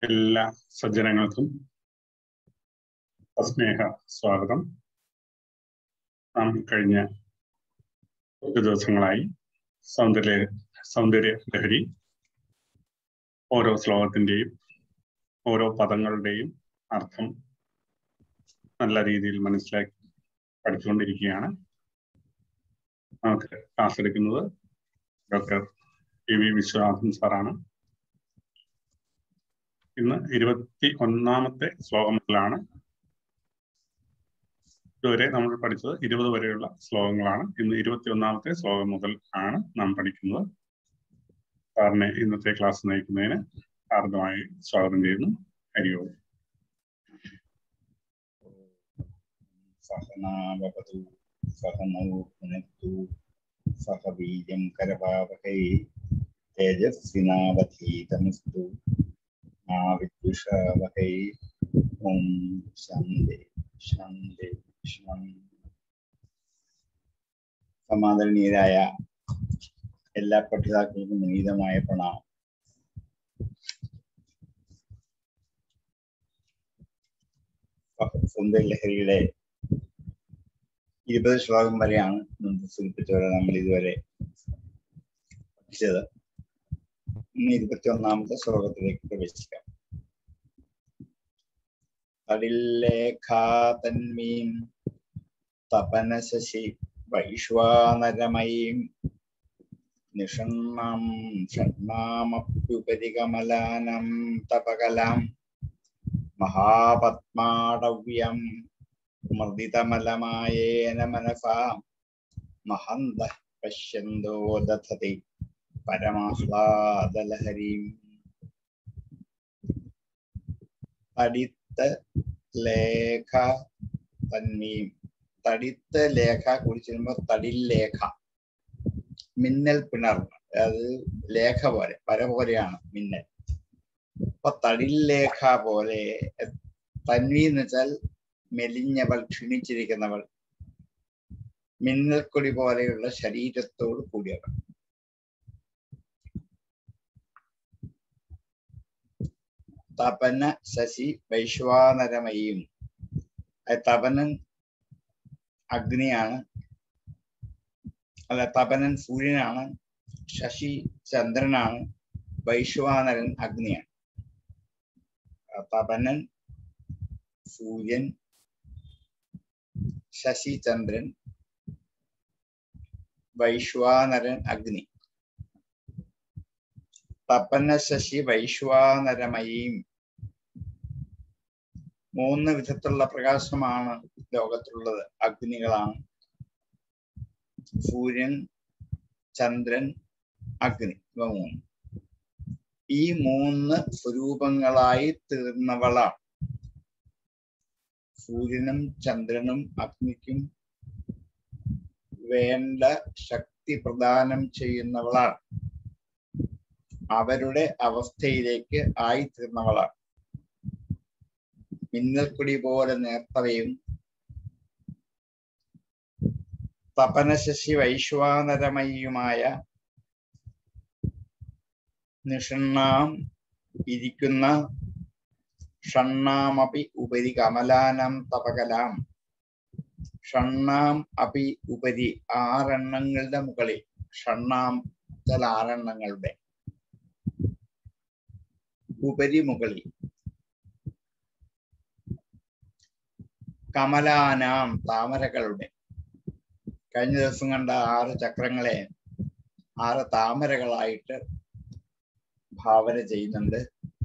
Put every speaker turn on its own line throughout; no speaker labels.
എല്ലാ സജ്ജനങ്ങൾക്കും സ്നേഹ സ്വാഗതം നാം കഴിഞ്ഞ കുറച്ച് ദിവസങ്ങളായി സൗന്ദര്യ സൗന്ദര്യ ലഹരി ഓരോ ശ്ലോകത്തിൻ്റെയും ഓരോ പദങ്ങളുടെയും അർത്ഥം നല്ല രീതിയിൽ മനസ്സിലാക്കി പഠിച്ചുകൊണ്ടിരിക്കുകയാണ് നമുക്ക് ക്ലാസ് എടുക്കുന്നത് ഡോക്ടർ പി വി വിശ്വനാഥൻ സാറാണ് ഇന്ന് ഇരുപത്തി ഒന്നാമത്തെ ശ്ലോകം മുതലാണ് ഇതുവരെ നമ്മൾ പഠിച്ചത് ഇരുപത് വരെയുള്ള ശ്ലോകങ്ങളാണ് ഇന്ന് ഇരുപത്തി ഒന്നാമത്തെ ശ്ലോകം മുതൽ ആണ് നാം പഠിക്കുന്നത് സാറിനെ ഇന്നത്തെ ക്ലാസ് നയിക്കുന്നതിന് ഹാർദമായി സ്വാഗതം ചെയ്യുന്നു ഹരിയോ
സഹനാവതു സഹനൗ പുനത്തു സഹ ബീജം കരപാവഹൈ തേജസ്വിനാവധീതമസ്തു മാ വിദ്വിഷാവഹൈ ഓം ശാന്തി ശാന്തി ശാന്തി സമാദരണീയരായ എല്ലാ പഠിതാക്കൾക്കും വിനീതമായ പ്രണാമം സുന്ദര ലഹരിയുടെ ഇരുപത് ശ്ലോകം വരെയാണ് മുമ്പ് സൂചിപ്പിച്ചവരെ നമ്മൾ ഇതുവരെ പഠിച്ചത് ഇന്ന് ഇരുപത്തി ഒന്നാമത്തെ ശ്ലോകത്തിലേക്ക് പ്രവേശിക്കാം തടില്ലേഖാതന്മീം തപനശശി വൈശ്വാനരമയീം നിഷണ്ണാം ഷണ്ണാമപ്യുപരി കമലാനം തപകലാം മഹാപത്മാടവ്യം മർദിതമലമായേന മനസാ മഹന്ത പശ്യന്തോ ദധതി പരമാഹ്ലാദലഹരീം തടിത്ത ലേഖ തന്മീം തടിത്ത ലേഖ കുടിച്ചിരുമ്പോ തടില്ലേഖ മിന്നൽ പിണർന്ന് അത് ലേഖ പോലെ പര പോലെയാണ് മിന്നൽ അപ്പൊ തടില്ലേഖ പോലെ തന്വി എന്ന് വെച്ചാൽ മെലിഞ്ഞവൾ ക്ഷീണിച്ചിരിക്കുന്നവൾ മിന്നൽക്കൊടി പോലെയുള്ള ശരീരത്തോട് കൂടിയവൾ തപന ശശി വൈശ്വാനരമയും തപനൻ അഗ്നിയാണ് അല്ല തപനൻ സൂര്യനാണ് ശശി ചന്ദ്രനാണ് വൈശ്വാനരൻ അഗ്നിയാണ് തപനൻ സൂര്യൻ ശശി ചന്ദ്രൻ വൈശ്വാനരൻ അഗ്നി തപന ശശി വൈശ്വാനരമയും മൂന്ന് വിധത്തിലുള്ള പ്രകാശമാണ് ലോകത്തിലുള്ളത് അഗ്നികളാണ് സൂര്യൻ ചന്ദ്രൻ അഗ്നി ഇവ മൂന്ന് ഈ മൂന്ന് സ്വരൂപങ്ങളായി തീർന്നവളാണ് സൂര്യനും ചന്ദ്രനും അഗ്നിക്കും വേണ്ട ശക്തി പ്രദാനം ചെയ്യുന്നവളാണ് അവരുടെ അവസ്ഥയിലേക്ക് ആയിത്തീർന്നവളാണ് മിന്നൽക്കുടി പോലെ നേർത്തവയും തപനശശി വൈശ്വാനരമയുമായ നിഷണ്ണാം ഇരിക്കുന്ന ഷണ്ണാമപി ഉപരി കമലാനം തപകലാം ഷണ്ണാം അപി ഉപരി ആറെണ്ണങ്ങളുടെ മുകളിൽ ഷണ്ണാം ചില ആറെണ്ണങ്ങളുടെ ഉപരി മുകളിൽ കമലാനാം താമരകളുടെ കഴിഞ്ഞ ദിവസം കണ്ട ആറ് ചക്രങ്ങളെ ആറ് താമരകളായിട്ട് ഭാവന ചെയ്യുന്നുണ്ട്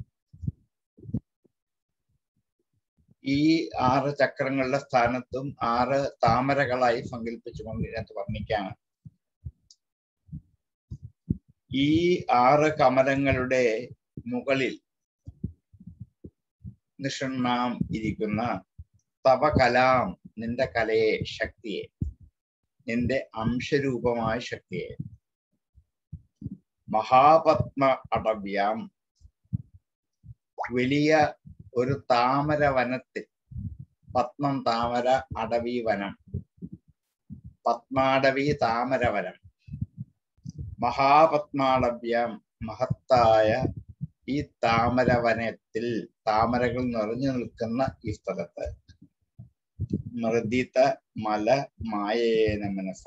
ഈ ആറ് ചക്രങ്ങളുടെ സ്ഥാനത്തും ആറ് താമരകളായി സങ്കല്പിച്ചുകൊണ്ട് ഇതിനകത്ത് വർണ്ണിക്കാണ് ഈ ആറ് കമലങ്ങളുടെ മുകളിൽ നിഷണ്ണാം ഇരിക്കുന്ന തവ കലാം നിന്റെ കലയെ ശക്തിയെ നിന്റെ അംശരൂപമായ ശക്തിയെ മഹാപത്മ അടവ്യാം വലിയ ഒരു താമര വനത്തിൽ പത്മം താമര അടവി വനം പത്മാടവി താമരവനം മഹാപത്മാടവ്യം മഹത്തായ ഈ താമര വനത്തിൽ താമരകൾ നിറഞ്ഞു നിൽക്കുന്ന ഈ സ്ഥലത്ത് മൃദിത മല മായേന മനസ്സ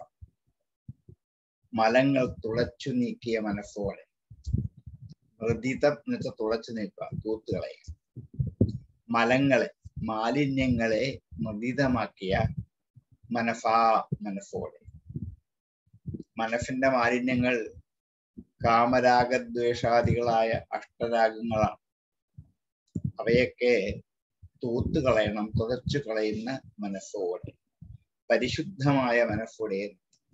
മലങ്ങൾ തുളച്ചു നീക്കിയ മനസ്സോടെ മൃദിതം എന്ന് വെച്ചാൽ തുളച്ചു നീക്കുക തൂത്തുകളയുക മലങ്ങളെ മാലിന്യങ്ങളെ മൃദിതമാക്കിയ മനസാ മനസ്സോടെ മനസ്സിന്റെ മാലിന്യങ്ങൾ കാമരാഗദ്വേഷാദികളായ അഷ്ടരാഗങ്ങളാണ് അവയൊക്കെ തൂത്തു കളയണം തുറച്ചു കളയുന്ന മനസ്സോടെ പരിശുദ്ധമായ മനസ്സോടെ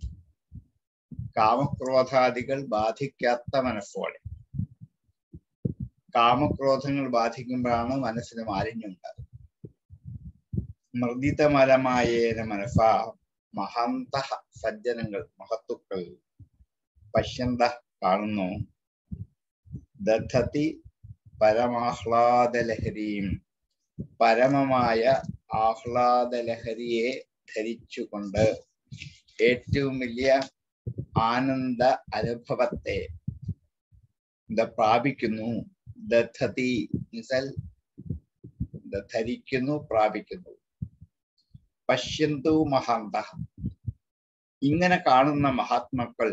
കാമക്രോധാദികൾ ബാധിക്കാത്ത മനസ്സോടെ കാമക്രോധങ്ങൾ ബാധിക്കുമ്പോഴാണ് മനസ്സിന് മാലിന്യം ഉണ്ടാകുന്നത് മൃദിതമലമായേന മനസ്സ മഹന്ത സജ്ജനങ്ങൾ മഹത്തുക്കൾ പശ്യന്ത കാണുന്നു ദധതി പരമാഹ്ലാദലഹരിയും പരമമായ ആഹ്ലാദലഹരിയെ ധരിച്ചുകൊണ്ട് ഏറ്റവും വലിയ ആനന്ദ അനുഭവത്തെ എന്താ പ്രാപിക്കുന്നു ദധതി എന്നുവെച്ചാൽ ധരിക്കുന്നു പ്രാപിക്കുന്നു പശ്യന്തു മഹാന്ത ഇങ്ങനെ കാണുന്ന മഹാത്മാക്കൾ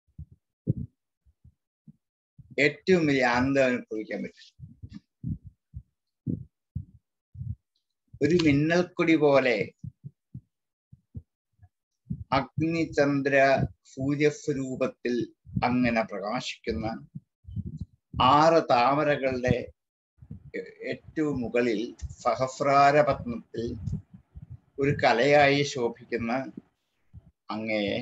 ഏറ്റവും വലിയ ആനന്ദം അനുഭവിക്കാൻ പറ്റും ഒരു മിന്നൽക്കൊടി പോലെ അഗ്നിചന്ദ്ര സൂര്യസ്വരൂപത്തിൽ അങ്ങനെ പ്രകാശിക്കുന്ന ആറ് താമരകളുടെ ഏറ്റവും മുകളിൽ സഹസ്രാരപത്നത്തിൽ ഒരു കലയായി ശോഭിക്കുന്ന അങ്ങയെ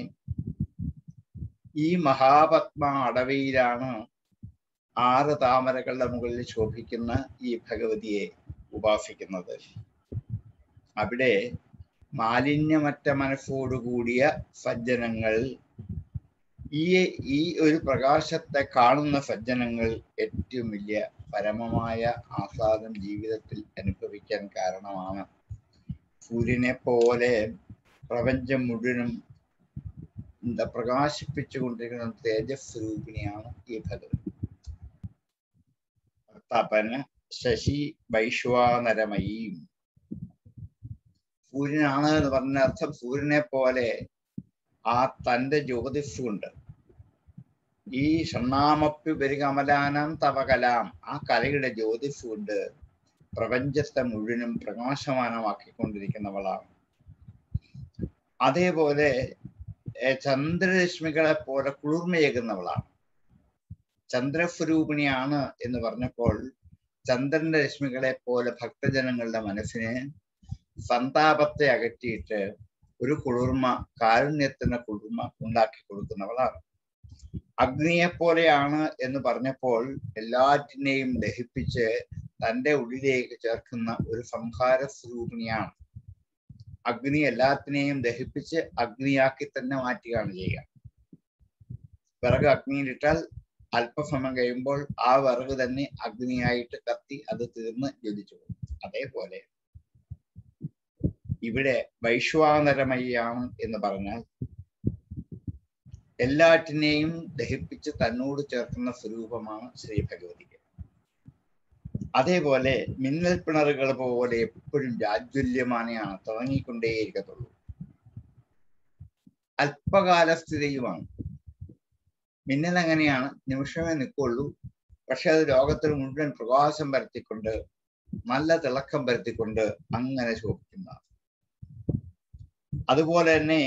ഈ മഹാപത്മ അടവിയിലാണ് ആറ് താമരകളുടെ മുകളിൽ ശോഭിക്കുന്ന ഈ ഭഗവതിയെ ഉപാസിക്കുന്നത് അവിടെ മാലിന്യമറ്റ മനസ്സോടുകൂടിയ സജ്ജനങ്ങൾ ഈ ഈ ഒരു പ്രകാശത്തെ കാണുന്ന സജ്ജനങ്ങൾ ഏറ്റവും വലിയ പരമമായ ആഹ്ലാദം ജീവിതത്തിൽ അനുഭവിക്കാൻ കാരണമാണ് സൂര്യനെ പോലെ പ്രപഞ്ചം മുഴുവനും എന്താ പ്രകാശിപ്പിച്ചുകൊണ്ടിരിക്കുന്ന തേജസ് രൂപിണിയാണ് ഈ ഭഗവതി തപന ശശി വൈശ്വാനരമയും സൂര്യനാണ് എന്ന് പറഞ്ഞ അർത്ഥം സൂര്യനെ പോലെ ആ തന്റെ ജ്യോതിസ് കൊണ്ട് ഈ ഷണ്ണാമപ്പി ബരികമലാനം തവകലാം ആ കലയുടെ ജ്യോതിസ് കൊണ്ട് പ്രപഞ്ചത്തെ മുഴുവനും പ്രകാശമാനമാക്കിക്കൊണ്ടിരിക്കുന്നവളാണ് അതേപോലെ ചന്ദ്രരശ്മികളെ പോലെ കുളിർമയേകുന്നവളാണ് ചന്ദ്രസ്വരൂപിണിയാണ് എന്ന് പറഞ്ഞപ്പോൾ ചന്ദ്രന്റെ രശ്മികളെ പോലെ ഭക്തജനങ്ങളുടെ മനസ്സിന് സന്താപത്തെ അകറ്റിയിട്ട് ഒരു കുളിർമ കാരുണ്യത്തിന് കുളിർമ ഉണ്ടാക്കി കൊടുക്കുന്നവളാണ് അഗ്നിയെ പോലെയാണ് എന്ന് പറഞ്ഞപ്പോൾ എല്ലാറ്റിനെയും ദഹിപ്പിച്ച് തന്റെ ഉള്ളിലേക്ക് ചേർക്കുന്ന ഒരു സംഹാര സ്വരൂപിണിയാണ് അഗ്നി എല്ലാത്തിനെയും ദഹിപ്പിച്ച് അഗ്നിയാക്കി തന്നെ മാറ്റുകയാണ് ചെയ്യുക വിറക് അഗ്നിയിലിട്ടാൽ അല്പസമയം കഴിയുമ്പോൾ ആ വിറക് തന്നെ അഗ്നിയായിട്ട് കത്തി അത് തീർന്ന് ജ്വലിച്ചു പോകും അതേപോലെ ഇവിടെ വൈശ്വാനരമയാണ് എന്ന് പറഞ്ഞാൽ എല്ലാറ്റിനെയും ദഹിപ്പിച്ച് തന്നോട് ചേർക്കുന്ന സ്വരൂപമാണ് ശ്രീ ഭഗവതിക്ക് അതേപോലെ മിന്നൽ പിണറുകൾ പോലെ എപ്പോഴും ജാജ്വല്യമാനെയാണ് തുടങ്ങിക്കൊണ്ടേയിരിക്കത്തുള്ളൂ അല്പകാലസ്ഥിതിയുമാണ് മിന്നൽ അങ്ങനെയാണ് നിമിഷമേ നിൽക്കുള്ളൂ പക്ഷെ അത് ലോകത്തിൽ മുഴുവൻ പ്രകാശം പരത്തിക്കൊണ്ട് നല്ല തിളക്കം പരത്തിക്കൊണ്ട് അങ്ങനെ ശോഭിക്കുന്നതാണ് അതുപോലെ തന്നെ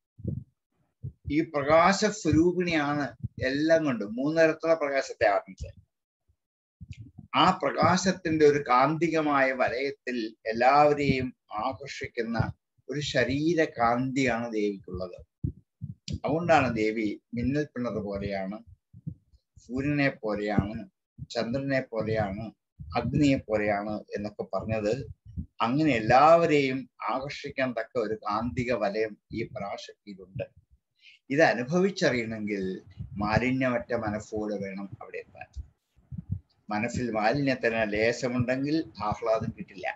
ഈ പ്രകാശ സ്വരൂപിണിയാണ് എല്ലാം കൊണ്ടും മൂന്നിരത്തുള്ള പ്രകാശത്തെ ആരംഭിച്ചത് ആ പ്രകാശത്തിന്റെ ഒരു കാന്തികമായ വലയത്തിൽ എല്ലാവരെയും ആകർഷിക്കുന്ന ഒരു ശരീര കാന്തിയാണ് ദേവിക്കുള്ളത് അതുകൊണ്ടാണ് ദേവി മിന്നൽ പിണർ പോലെയാണ് സൂര്യനെ പോലെയാണ് ചന്ദ്രനെ പോലെയാണ് അഗ്നിയെ പോലെയാണ് എന്നൊക്കെ പറഞ്ഞത് അങ്ങനെ എല്ലാവരെയും ആകർഷിക്കാൻ തക്ക ഒരു കാന്തിക വലയം ഈ പരാശക്തിയിലുണ്ട് ഇത് അനുഭവിച്ചറിയണമെങ്കിൽ മാലിന്യമറ്റ മനസ്സോടെ വേണം അവിടെ എത്താൻ മനസ്സിൽ മാലിന്യത്തിന് ലേശമുണ്ടെങ്കിൽ ആഹ്ലാദം കിട്ടില്ല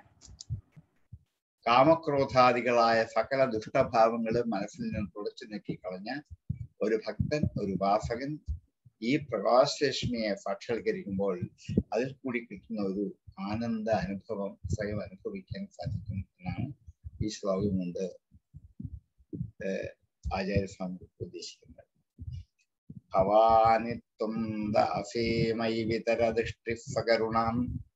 കാമക്രോധാദികളായ സകല ദുഷ്ടഭാവങ്ങളും മനസ്സിൽ നിന്ന് തുടച്ചു നീക്കിക്കളഞ്ഞ ഒരു ഭക്തൻ ഒരു ഉപാസകൻ ഈ പ്രകാശരശ്മിയെ സാക്ഷാത്കരിക്കുമ്പോൾ അതിൽ കൂടി കിട്ടുന്ന ഒരു ആനന്ദ അനുഭവം സ്വയം അനുഭവിക്കാൻ സാധിക്കും എന്നാണ് ഈ ശ്ലോകം കൊണ്ട് ആചാര്യസ്വാമി ഉദ്ദേശിക്കുന്നത് ഭവാനിത്വം ദാസേമൈ വിതരദൃഷ്ടി സകരുണാം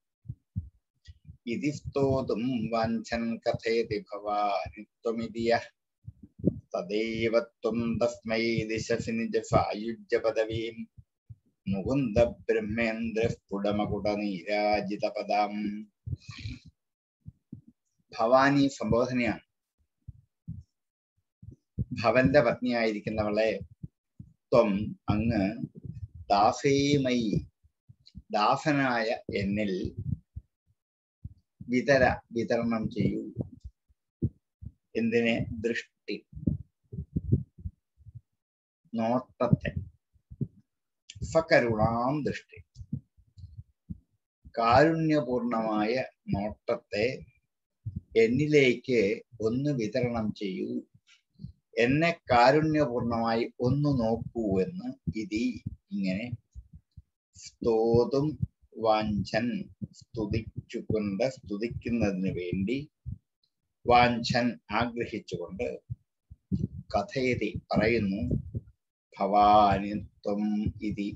ഇതി സ്തോതും വാഞ്ചൻ കഥയതി ഭവാനിത്വമിതി തദൈവ ത്വം തസ്മൈ ദിശസി നിജസായുജ്യ പദവീം മുകുന്ദ ബ്രഹ്മേന്ദ്ര സ്ഫുടമകുട നീരാജിത പദാം ഭവാനി സംബോധനയാണ് ഭവന്റെ പത്നിയായിരിക്കുന്നവളെ ത്വം അങ്ങ് ദാസേമയി ദാസനായ എന്നിൽ വിതര വിതരണം ചെയ്യൂ എന്തിനെ ദൃഷ്ടി നോട്ടത്തെ സകരുണാം ദൃഷ്ടി കാരുണ്യപൂർണമായ നോട്ടത്തെ എന്നിലേക്ക് ഒന്ന് വിതരണം ചെയ്യൂ എന്നെ കാരുണ്യപൂർണമായി ഒന്ന് നോക്കൂ എന്ന് ഇതി ഇങ്ങനെ സ്തോതും വാഞ്ചൻ സ്തുതിച്ചുകൊണ്ട് സ്തുതിക്കുന്നതിന് വേണ്ടി വാഞ്ചൻ ആഗ്രഹിച്ചുകൊണ്ട് കഥയതി പറയുന്നു ഭവാനിത്വം ഇതി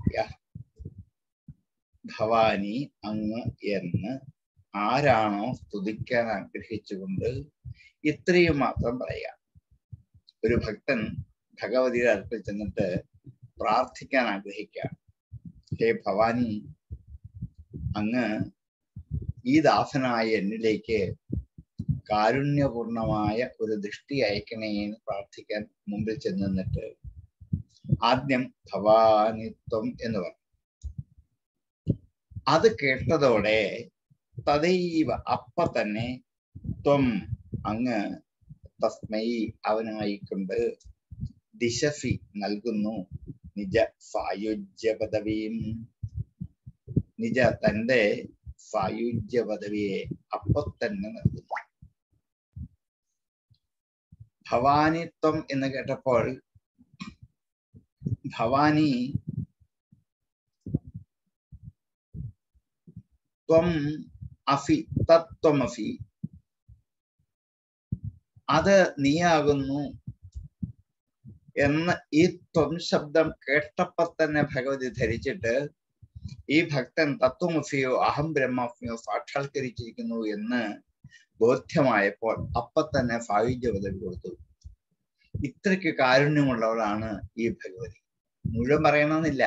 ഭവാനി അങ്ങ് എന്ന് ആരാണോ സ്തുതിക്കാൻ ആഗ്രഹിച്ചുകൊണ്ട് ഇത്രയും മാത്രം പറയാം ഒരു ഭക്തൻ ഭഗവതിയുടെ അടുത്തിൽ ചെന്നിട്ട് പ്രാർത്ഥിക്കാൻ ആഗ്രഹിക്കാം ഹേ ഭവാനി അങ്ങ് ഈ ദാസനായ എന്നിലേക്ക് കാരുണ്യപൂർണമായ ഒരു ദൃഷ്ടി അയക്കണേ എന്ന് പ്രാർത്ഥിക്കാൻ മുമ്പിൽ ചെന്ന് നിന്നിട്ട് ആദ്യം ഭവാനിത്വം എന്ന് പറഞ്ഞു അത് കേട്ടതോടെ തദൈവ അപ്പ തന്നെ ത്വം അങ്ങ് തസ്മൈ അവനായിക്കൊണ്ട് ദിശഫി നൽകുന്നു നിജ സായുജ്യ പദവിയും നിജ തന്റെ സായുജ്യ പദവിയെ അപ്പൊ തന്നെ നൽകുന്നു ഭവാനിത്വം എന്ന് കേട്ടപ്പോൾ ഭവാനി ത്വം അഫി തത്വമഫി അത് നീയാകുന്നു എന്ന് ഈ ത്വം ശബ്ദം കേട്ടപ്പോ തന്നെ ഭഗവതി ധരിച്ചിട്ട് ഈ ഭക്തൻ തത്വമഫിയോ അഹം ബ്രഹ്മാഫിയോ സാക്ഷാത്കരിച്ചിരിക്കുന്നു എന്ന് ബോധ്യമായപ്പോൾ അപ്പൊ തന്നെ സായുജ്യ പദവി കൊടുത്തു ഇത്രയ്ക്ക് കാരുണ്യമുള്ളവളാണ് ഈ ഭഗവതി മുഴുവൻ പറയണമെന്നില്ല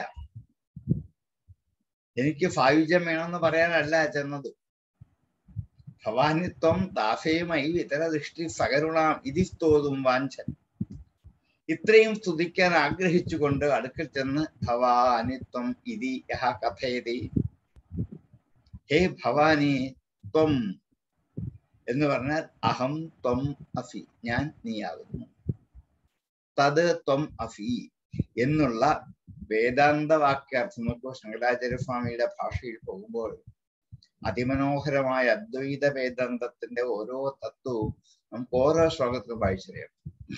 എനിക്ക് സായുജ്യം വേണമെന്ന് പറയാനല്ല ചെന്നത് ഭവാനിത്വം ദാസയുമായി ഇതര ദൃഷ്ടി സകരുണാം ഇതി സ്തോതും വാഞ്ചൻ ഇത്രയും സ്തുതിക്കാൻ ആഗ്രഹിച്ചുകൊണ്ട് അടുക്കൽ ചെന്ന് ഭവാനിത്വം ഇതി യഹ കഥയതി ഹേ ഭവാനി ത്വം എന്ന് പറഞ്ഞാൽ അഹം ത്വം അഫി ഞാൻ നീയാകുന്നു തത് ത്വം അഫി എന്നുള്ള വേദാന്ത വാക്യാർത്ഥം നോക്കുമ്പോൾ ശങ്കരാചാര്യ സ്വാമിയുടെ ഭാഷയിൽ പോകുമ്പോൾ അതിമനോഹരമായ അദ്വൈത വേദാന്തത്തിന്റെ ഓരോ തത്വവും നമുക്ക് ഓരോ ശ്ലോകത്തിലും വായിച്ചറിയാം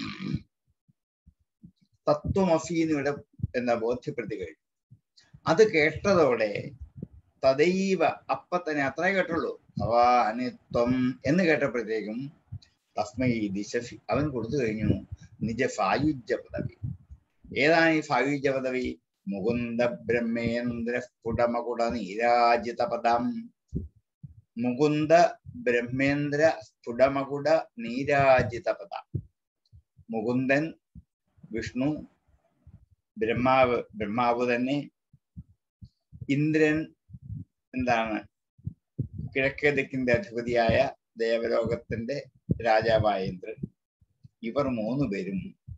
തത്വമഫി എന്നിവിടെ എന്താ ബോധ്യപ്പെടുത്തി കഴിഞ്ഞു അത് കേട്ടതോടെ തദൈവ അപ്പ തന്നെ അത്രേ കേട്ടുള്ളൂ ഭവാനിത്വം എന്ന് കേട്ടപ്പോഴത്തേക്കും തസ്മൈ ദിശഫി അവൻ കൊടുത്തു കഴിഞ്ഞു നിജ സായുജ്യ പദവി ഏതാണ് ഈ സായുജ്യ പദവി മുകുന്ദ ബ്രഹ്മേന്ദ്ര സ്ഫുടമകുട നീരാജിത പദം മുകുന്ദ ബ്രഹ്മേന്ദ്ര സ്ഫുടമകുട നീരാജിത പദ മുകുന്ദൻ വിഷ്ണു ബ്രഹ്മാവ് ബ്രഹ്മാവ് തന്നെ ഇന്ദ്രൻ എന്താണ് കിഴക്കേ ദിക്കിന്റെ അധിപതിയായ ദേവലോകത്തിന്റെ രാജാവായ ഇന്ദ്രൻ ഇവർ മൂന്ന് പേരും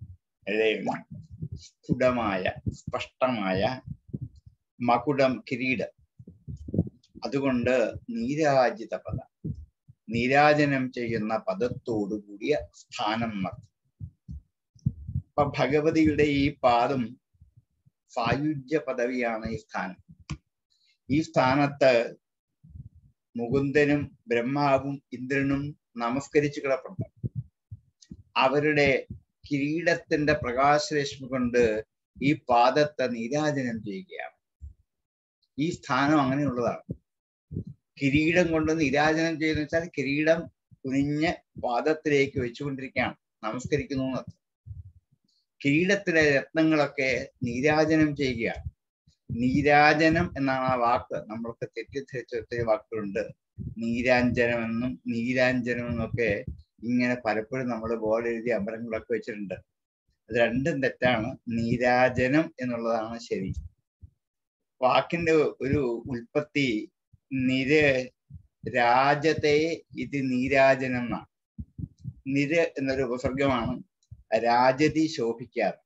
സ്ഫുടമായ സ്പഷ്ടമായ മകുടം കിരീടം അതുകൊണ്ട് നീരാജിത പദ നീരാജനം ചെയ്യുന്ന പദത്തോടു കൂടിയ സ്ഥാനം നടത്തും അപ്പൊ ഭഗവതിയുടെ ഈ പാദം സായുജ്യ പദവിയാണ് ഈ സ്ഥാനം ഈ സ്ഥാനത്ത് മുകുന്ദനും ബ്രഹ്മാവും ഇന്ദ്രനും നമസ്കരിച്ചു കിടപ്പുണ്ട് അവരുടെ കിരീടത്തിന്റെ പ്രകാശരശ്മി കൊണ്ട് ഈ പാദത്തെ നീരാജനം ചെയ്യുകയാണ് ഈ സ്ഥാനം അങ്ങനെയുള്ളതാണ് കിരീടം കൊണ്ട് നീരാജനം ചെയ്യുന്ന വെച്ചാൽ കിരീടം കുനിഞ്ഞ് പാദത്തിലേക്ക് വെച്ചുകൊണ്ടിരിക്കുകയാണ് നമസ്കരിക്കുന്നു എന്നർത്ഥം കിരീടത്തിലെ രത്നങ്ങളൊക്കെ നീരാജനം ചെയ്യുകയാണ് നീരാജനം എന്നാണ് ആ വാക്ക് നമ്മൾക്ക് തെറ്റിദ്ധരിച്ച ഒത്തിരി വാക്കുകളുണ്ട് നീരാഞ്ജനം എന്നും നീരാഞ്ജനം എന്നൊക്കെ ഇങ്ങനെ പലപ്പോഴും നമ്മൾ ബോർഡ് എഴുതി അമ്പലങ്ങളൊക്കെ വെച്ചിട്ടുണ്ട് അത് രണ്ടും തെറ്റാണ് നീരാജനം എന്നുള്ളതാണ് ശരി വാക്കിന്റെ ഒരു ഉൽപ്പത്തി നിര രാജത്തെ ഇത് നീരാജനം എന്നാണ് നിര എന്നൊരു ഉപസർഗമാണ് രാജതി ശോഭിക്കാറ്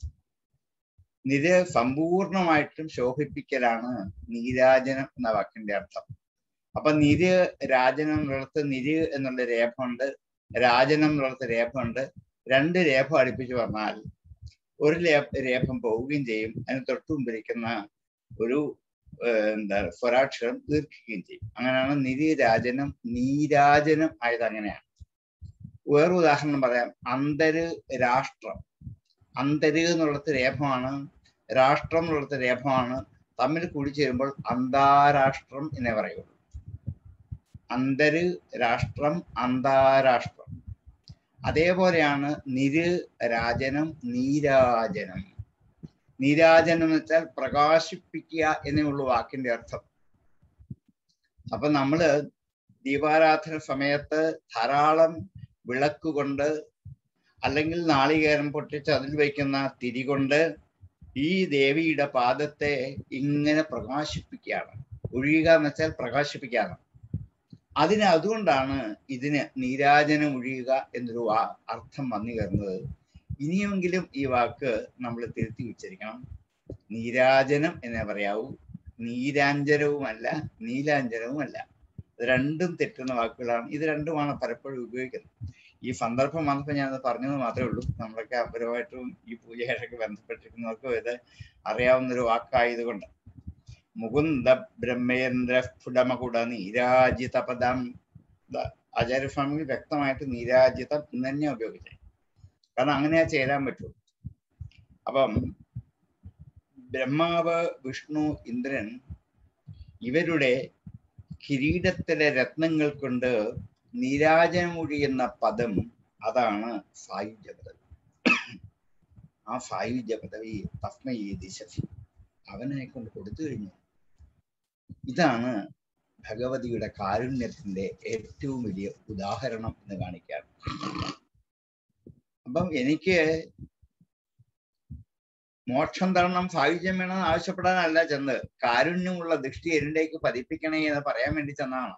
നിര സമ്പൂർണമായിട്ടും ശോഭിപ്പിക്കലാണ് നീരാജനം എന്ന വാക്കിന്റെ അർത്ഥം അപ്പൊ നിര് രാജനം എന്നുള്ളത് നിര് എന്നുള്ള രേഖമുണ്ട് രാജനം എന്നുള്ള രേഖമുണ്ട് രണ്ട് രേഖ അടുപ്പിച്ച് പറഞ്ഞാൽ ഒരു രേഖം പോവുകയും ചെയ്യും അതിന് തൊട്ടു മുമ്പിരിക്കുന്ന ഒരു എന്താ സ്വരാക്ഷരം ദീർഘിക്കുകയും ചെയ്യും അങ്ങനെയാണ് നിരിരാജനം നീരാജനം ആയത് അങ്ങനെയാണ് വേറെ ഉദാഹരണം പറയാം അന്തര് രാഷ്ട്രം അന്തര് എന്നുള്ളത് രേഖമാണ് രാഷ്ട്രം എന്നുള്ളത് രേഖമാണ് തമ്മിൽ കൂടി ചേരുമ്പോൾ അന്താരാഷ്ട്രം എന്നേ പറയുള്ളൂ അന്തര് രാഷ്ട്രം അന്താരാഷ്ട്രം അതേപോലെയാണ് നിര് രാജനം നീരാജനം നീരാജനം എന്ന് വെച്ചാൽ പ്രകാശിപ്പിക്കുക എന്നുള്ള വാക്കിന്റെ അർത്ഥം അപ്പൊ നമ്മള് ദീപാരാധന സമയത്ത് ധാരാളം വിളക്ക് കൊണ്ട് അല്ലെങ്കിൽ നാളികേരം പൊട്ടിച്ച് അതിൽ വയ്ക്കുന്ന തിരി കൊണ്ട് ഈ ദേവിയുടെ പാദത്തെ ഇങ്ങനെ പ്രകാശിപ്പിക്കുകയാണ് ഒഴിയുക എന്ന് വെച്ചാൽ പ്രകാശിപ്പിക്കുകയാണ് അതിന് അതുകൊണ്ടാണ് ഇതിന് നീരാജനം ഒഴിയുക എന്നൊരു അർത്ഥം വന്നു കയറുന്നത് ഇനിയെങ്കിലും ഈ വാക്ക് നമ്മൾ തിരുത്തി ഉച്ചരിക്കണം നീരാജനം എന്നേ പറയാവൂ നീരാഞ്ജനവുമല്ല നീലാഞ്ജനവുമല്ല രണ്ടും തെറ്റുന്ന വാക്കുകളാണ് ഇത് രണ്ടുമാണ് പലപ്പോഴും ഉപയോഗിക്കുന്നത് ഈ സന്ദർഭം വന്നപ്പോൾ ഞാനത് പറഞ്ഞത് മാത്രമേ ഉള്ളൂ നമ്മളൊക്കെ അപരമായിട്ടും ഈ പൂജയായിട്ടൊക്കെ ബന്ധപ്പെട്ടിരിക്കുന്നവർക്കും ഇത് അറിയാവുന്ന ഒരു വാക്കായതുകൊണ്ട് മുകുന്ദ ബ്രഹ്മേന്ദ്ര സ്ഫുടമകുട നീരാജിത പദം ആചാര്യസ്വാമികൾ വ്യക്തമായിട്ട് നീരാജിതം എന്ന് തന്നെ ഉപയോഗിച്ചത് കാരണം അങ്ങനെയാ ചേരാൻ പറ്റൂ അപ്പം ബ്രഹ്മാവ് വിഷ്ണു ഇന്ദ്രൻ ഇവരുടെ കിരീടത്തിലെ രത്നങ്ങൾ കൊണ്ട് നീരാജനമൊഴി എന്ന പദം അതാണ് സായുജ്യ പദവി ആ സായുജ്യ പദവി തസ്മൈ ദിശഫി അവനെ കൊണ്ട് കൊടുത്തു കഴിഞ്ഞു ഇതാണ് ഭഗവതിയുടെ കാരുണ്യത്തിന്റെ ഏറ്റവും വലിയ ഉദാഹരണം എന്ന് കാണിക്കാൻ അപ്പം എനിക്ക് മോക്ഷം തരണം സായുജ്യം വേണമെന്ന് ആവശ്യപ്പെടാനല്ല ചെന്ന് കാരുണ്യമുള്ള ദൃഷ്ടി എന്നിലേക്ക് പതിപ്പിക്കണേ എന്ന് പറയാൻ വേണ്ടി ചെന്നാണ്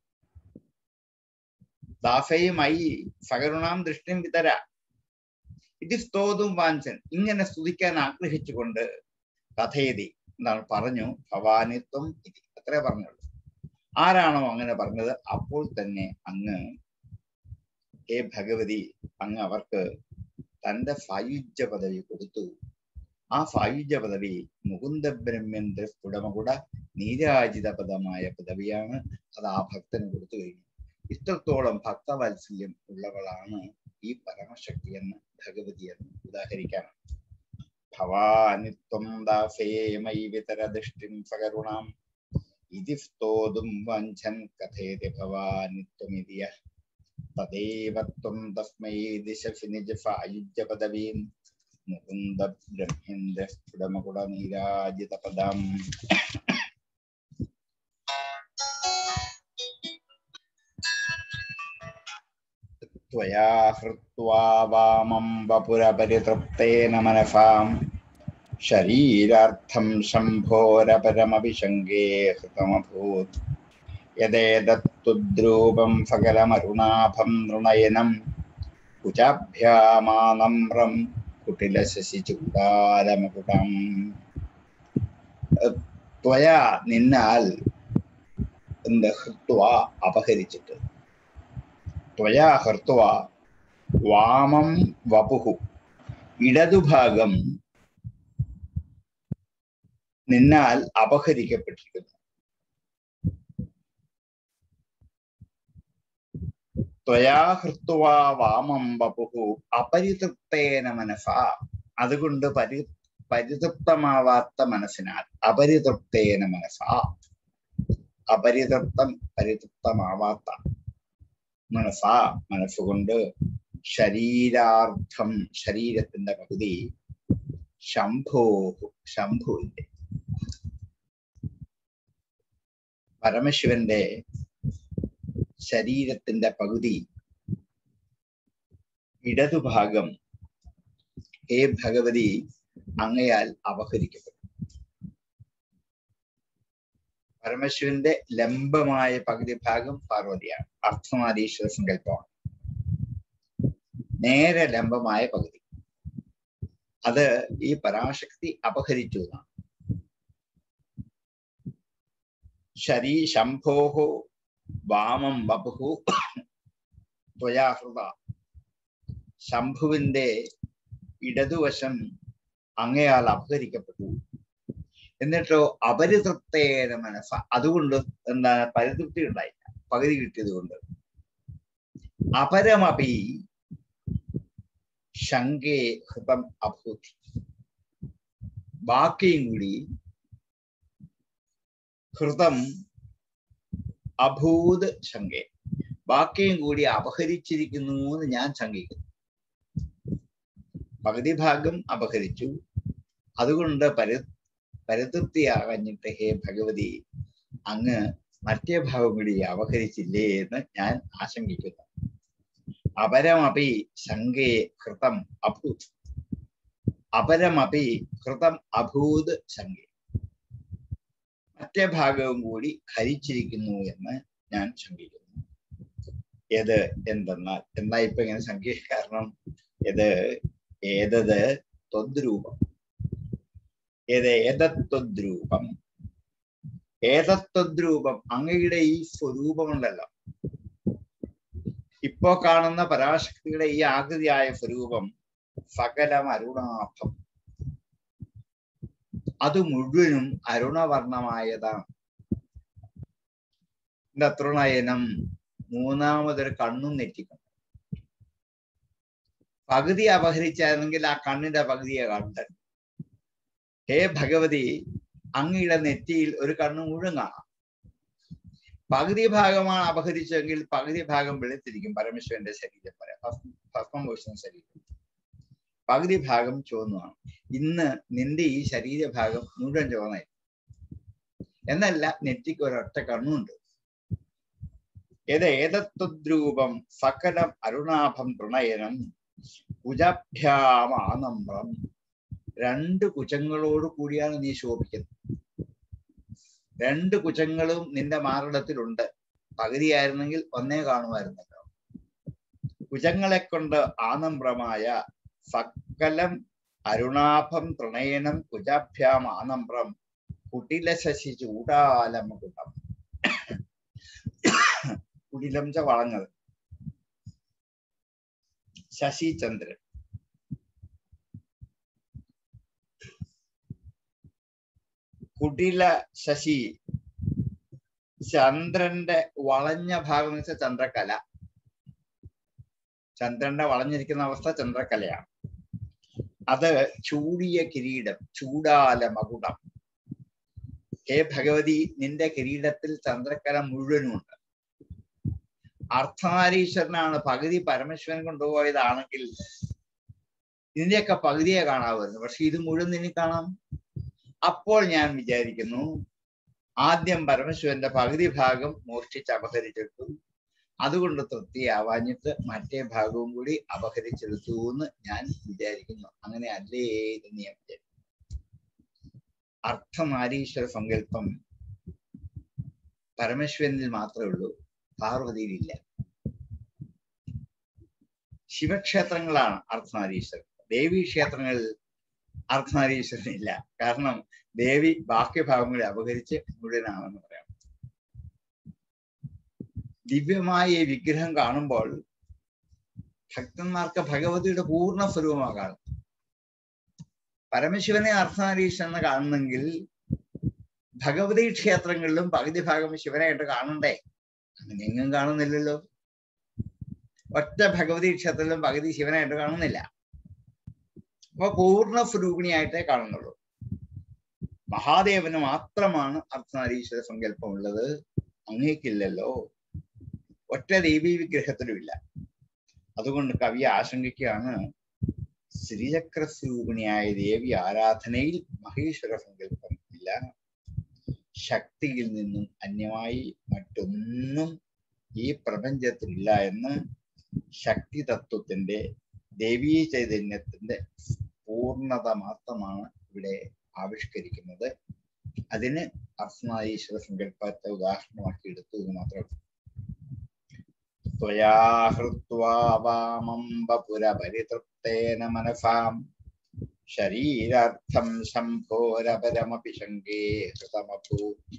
ദാസയുമായി സകരുണാം ദൃഷ്ടിയും വിതര ഇത് സ്തോതും വാഞ്ചൻ ഇങ്ങനെ സ്തുതിക്കാൻ ആഗ്രഹിച്ചുകൊണ്ട് കഥയതി എന്താണ് പറഞ്ഞു ഭവാനിത്വം ഇത് അത്രേ പറഞ്ഞുള്ളൂ ആരാണോ അങ്ങനെ പറഞ്ഞത് അപ്പോൾ തന്നെ അങ്ങ് ഹേ ഭഗവതി അങ്ങ് അവർക്ക് തന്റെ സായുജ്യ പദവി കൊടുത്തു ആ സായുജ്യ പദവി മുകുന്ദ ബ്രഹ്മേന്ദ്ര സ്ഫുടമകുട നീരാജിത പദമായ പദവിയാണ് അത് ആ ഭക്തന് കൊടുത്തു കഴിഞ്ഞു ഇത്രത്തോളം ഭക്തവാത്സല്യം ഉള്ളവളാണ് ഈ പരമശക്തി എന്ന് ഭഗവതി എന്ന് ഉദാഹരിക്കാൻ ഭവാനിത്വം ദാസേ മൈ വിതരദൃഷ്ടിം സകരുണാം ഇതി സ്തോതും വഞ്ചൻ കഥേതി ഭവാനിത്വമിതിയ തദേവ ത്വം തസ്മൈ ദിശഫി നിജ സായുജ്യ പദവീം മുകുന്ദ ബ്രഹ്മേന്ദ്ര സ്ഫുടമകുട നീരാജിത പദം त्वया हृत्वा वामं वपुरपरितृप्तेन मनसां शरीरार्थं शम्भोरपरमभिषङ्गे हृतमभूत् यदेतत्तुद्रूपं सकलमरुणाभं नृणयनं कुचाभ्यामानम्रं കുട്ടിലശശിചൂടാലമകുടം ത്വയ നിന്നാൽ എന്ത് ഹൃത്വ അപഹരിച്ചിട്ട് ത്വയ ഹൃത്വ വാമം വപുഹു ഇടതുഭാഗം നിന്നാൽ അപഹരിക്കപ്പെട്ടിരിക്കുന്നു ത്വയാ ഹൃത്വ വാമം വപുഹു അപരിതൃപ്തേന മനസ അതുകൊണ്ട് പരി പരിതൃപ്തമാവാത്ത മനസ്സിനാൽ അപരിതൃപ്തേന മനസ്സാ അപരിതൃപ്തം പരിതൃപ്തമാവാത്ത മനസ്സാ മനസ്സുകൊണ്ട് ശരീരാർത്ഥം ശരീരത്തിന്റെ പകുതി ശംഭോ ശംഭുവിന്റെ പരമശിവന്റെ ശരീരത്തിന്റെ പകുതി ഇടതുഭാഗം ഹേ ഭഗവതി അങ്ങയാൽ അപഹരിക്കപ്പെട്ടു പരമശിവന്റെ ലംബമായ പകുതി ഭാഗം പാർവതിയാണ് അർത്ഥനാരീശ്വര സങ്കല്പമാണ് നേരെ ലംബമായ പകുതി അത് ഈ പരാശക്തി അപഹരിച്ചു എന്നാണ് ശരീ ശംഭോഹോ വാമം വപുഹു ത്വയാഹൃത ശംഭുവിന്റെ ഇടതുവശം അങ്ങയാൽ അപഹരിക്കപ്പെട്ടു എന്നിട്ടോ അപരിതൃപ്തേന മനസ്സ അതുകൊണ്ട് എന്താണ് പരിതൃപ്തി ഉണ്ടായില്ല പകുതി കിട്ടിയത് കൊണ്ട് അപരമപി ശങ്കേ ഹൃതം അഭൂതി ബാക്കിയും കൂടി ഹൃതം അഭൂത് ശങ്കേ ബാക്കിയും കൂടി അപഹരിച്ചിരിക്കുന്നു എന്ന് ഞാൻ ശങ്കിക്കുന്നു പകുതി ഭാഗം അപഹരിച്ചു അതുകൊണ്ട് പരി പരിതൃപ്തിയാകഞ്ഞിട്ട് ഹേ ഭഗവതി അങ്ങ് മറ്റേ ഭാഗം കൂടി അപഹരിച്ചില്ലേ എന്ന് ഞാൻ ആശങ്കിക്കുന്നു അപരമപി ശങ്കേ കൃതം അഭൂത് അപരമപി കൃതം അഭൂത് ശങ്കേ മറ്റേ ഭാഗവും കൂടി ഹരിച്ചിരിക്കുന്നു എന്ന് ഞാൻ ശങ്കിക്കുന്നു ഏത് എന്തെന്നാൽ എന്നാ ഇപ്പൊ ഇങ്ങനെ ശങ്ക കാരണം ഇത് ഏതത് ത്വദ്രൂപം ഏത് ഏതത്വദ്രൂപം ഏതത്വദ്രൂപം അങ്ങയുടെ ഈ സ്വരൂപമുണ്ടല്ലോ ഇപ്പോ കാണുന്ന പരാശക്തിയുടെ ഈ ആകൃതിയായ സ്വരൂപം സകലം അരുണാഭം അത് മുഴുവനും അരുണവർണമായതാണ് അത്രുണയനം മൂന്നാമതൊരു കണ്ണും നെറ്റിക്കണം പകുതി അപഹരിച്ചായിരുന്നെങ്കിൽ ആ കണ്ണിന്റെ പകുതിയെ കണ്ടൻ ഹേ ഭഗവതി അങ്ങയുടെ നെറ്റിയിൽ ഒരു കണ്ണ് മുഴുവൻ കാണാം പകുതി ഭാഗമാണ് അപഹരിച്ചെങ്കിൽ പകുതി ഭാഗം വെളുത്തിരിക്കും പരമേശ്വരന്റെ ശരീരം വരെ ഭസ്മഭൂഷണ ശരീരം പകുതി ഭാഗം ചുവന്നുമാണ് ഇന്ന് നിന്റെ ഈ ശരീരഭാഗം മുഴുവൻ ചുവന്നായി എന്നല്ല നെറ്റിക്ക് ഒരൊറ്റ കണ്ണുണ്ട് ഏത് ഏതത്വദ്രൂപം സകലം അരുണാഭം പ്രണയനം കുജഭ്യാമാനമ്രം രണ്ട് കുചങ്ങളോട് കൂടിയാണ് നീ ശോഭിക്കുന്നത് രണ്ട് കുചങ്ങളും നിന്റെ മാറിടത്തിലുണ്ട് പകുതിയായിരുന്നെങ്കിൽ ഒന്നേ കാണുമായിരുന്നല്ലോ കുചങ്ങളെ കൊണ്ട് ആനമ്രമായ സകലം അരുണാഭം തൃണയനം കുജാഭ്യാം ആനമ്രം കുട്ടില ശശി ചൂടാലമുകുടം കുടിലം ച വളഞ്ഞത് ശശിചന്ദ്രൻ കുടില ശശി ചന്ദ്രന്റെ വളഞ്ഞ ഭാഗം എന്ന് വെച്ചാൽ ചന്ദ്രകല ചന്ദ്രന്റെ വളഞ്ഞിരിക്കുന്ന അവസ്ഥ ചന്ദ്രകലയാണ് അത് ചൂടിയ കിരീടം ചൂടാല മകുടം ഹേ ഭഗവതി നിന്റെ കിരീടത്തിൽ ചന്ദ്രക്കല മുഴുവനുമുണ്ട് അർത്ഥനാരീശ്വരനാണ് പകുതി പരമേശ്വരൻ കൊണ്ടുപോയതാണെങ്കിൽ ഇതിന്റെയൊക്കെ പകുതിയെ കാണാമായിരുന്നു പക്ഷെ ഇത് മുഴുവൻ നിന്നെ കാണാം അപ്പോൾ ഞാൻ വിചാരിക്കുന്നു ആദ്യം പരമശിവന്റെ പകുതി ഭാഗം മോഷ്ടിച്ച് അപഹരിച്ചെടുത്തു അതുകൊണ്ട് തൃപ്തിയാവാഞ്ഞിട്ട് മറ്റേ ഭാഗവും കൂടി അപഹരിച്ചെടുത്തു എന്ന് ഞാൻ വിചാരിക്കുന്നു അങ്ങനെ അല്ലേ എന്ന് ഞാൻ വിചാരിക്കുന്നു അർത്ഥനാരീശ്വര സങ്കല്പം പരമേശ്വരനിൽ മാത്രമേ ഉള്ളൂ പാർവതിയിലില്ല ശിവക്ഷേത്രങ്ങളാണ് അർത്ഥനാരീശ്വരൻ ദേവീ ക്ഷേത്രങ്ങളിൽ അർത്ഥനാരീശ്വരനില്ല കാരണം ദേവി ബാക്കി ഭാഗങ്ങളെ അപഹരിച്ച് മുഴുവനാണെന്ന് പറയാം ദിവ്യമായ ഈ വിഗ്രഹം കാണുമ്പോൾ ഭക്തന്മാർക്ക് ഭഗവതിയുടെ പൂർണ്ണ സ്വരൂപമാകാണ് പരമശിവനെ അർത്ഥനാരീശ്വരനെ കാണുന്നെങ്കിൽ ഭഗവതി ക്ഷേത്രങ്ങളിലും പകുതി ഭാഗം ശിവനായിട്ട് കാണണ്ടേ അങ്ങനെയെങ്കിലും കാണുന്നില്ലല്ലോ ഒറ്റ ഭഗവതി ക്ഷേത്രത്തിലും പകുതി ശിവനായിട്ട് കാണുന്നില്ല അപ്പൊ പൂർണ്ണ സ്വരൂപിണിയായിട്ടേ കാണുന്നുള്ളൂ മഹാദേവന് മാത്രമാണ് അർദ്ധനാരീശ്വര സങ്കല്പമുള്ളത് അങ്ങേക്കില്ലല്ലോ ഒറ്റ ദേവീ വിഗ്രഹത്തിലുമില്ല അതുകൊണ്ട് കവി ആശങ്കിക്കുകയാണ് ശ്രീചക്രസ്വരൂപിണിയായ ദേവി ആരാധനയിൽ മഹേശ്വര സങ്കല്പം ഇല്ല ശക്തിയിൽ നിന്നും അന്യമായി മറ്റൊന്നും ഈ പ്രപഞ്ചത്തിലില്ല എന്ന് ശക്തി തത്വത്തിന്റെ ദേവീ ചൈതന്യത്തിന്റെ പൂർണ്ണത മാത്രമാണ് ഇവിടെ ആവിഷ്കരിക്കുന്നത് അതിന് അർദ്ധനാരീശ്വര സങ്കല്പത്തെ ഉദാഹരണമാക്കി എടുത്തു എന്ന് മാത്രം त्वया हृत्वा वामम्बपुरपरितृप्तेन मनसां शरीरार्थं शम्भोरपरमपि शङ्के हृतमपु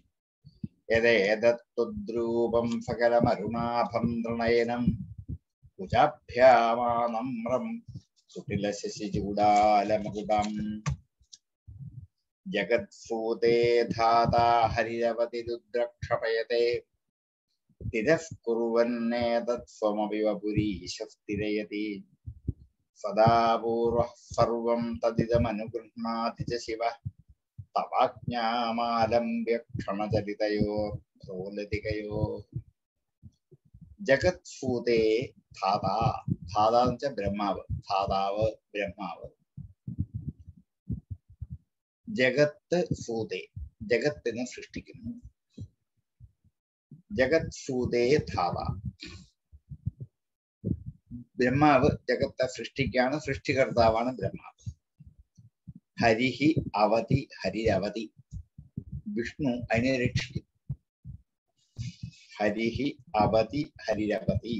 यदेतत्त्वद्रूपं सकलमरुणाभं नृणयनं कुजाभ्यामानम्रं सुटिलशशिचूडालमकुटम् जगत्सूते धाता हरिरवतिरुद्रक्षपयते तिरस्कुर्वन्नेतत्स्वमपि वपुरीशस्तिरयति सदा पूर्वः सर्वं तदिदमनुगृह्णाति च शिवः तवाज्ञामालम्ब्य क्षणचलितयो भ्रोलतिकयो ജഗത്സൂതേ ധാതാ ധാതാ എന്ന് വെച്ചാൽ ബ്രഹ്മാവ് ധാതാവ് ബ്രഹ്മാവ് ജഗത്ത് സൂതേ ജഗത്തിനെ സൃഷ്ടിക്കുന്നു ജഗത് സൂതേ ധാവ ബ്രഹ്മാവ് ജഗത്തെ സൃഷ്ടിക്കാണ് സൃഷ്ടികർത്താവാണ് ബ്രഹ്മാവ് ഹരിഹി അവധി ഹരിരവധി വിഷ്ണു അതിനെ രക്ഷിക്കുന്നു ഹരിഹി അവധി ഹരിരവധി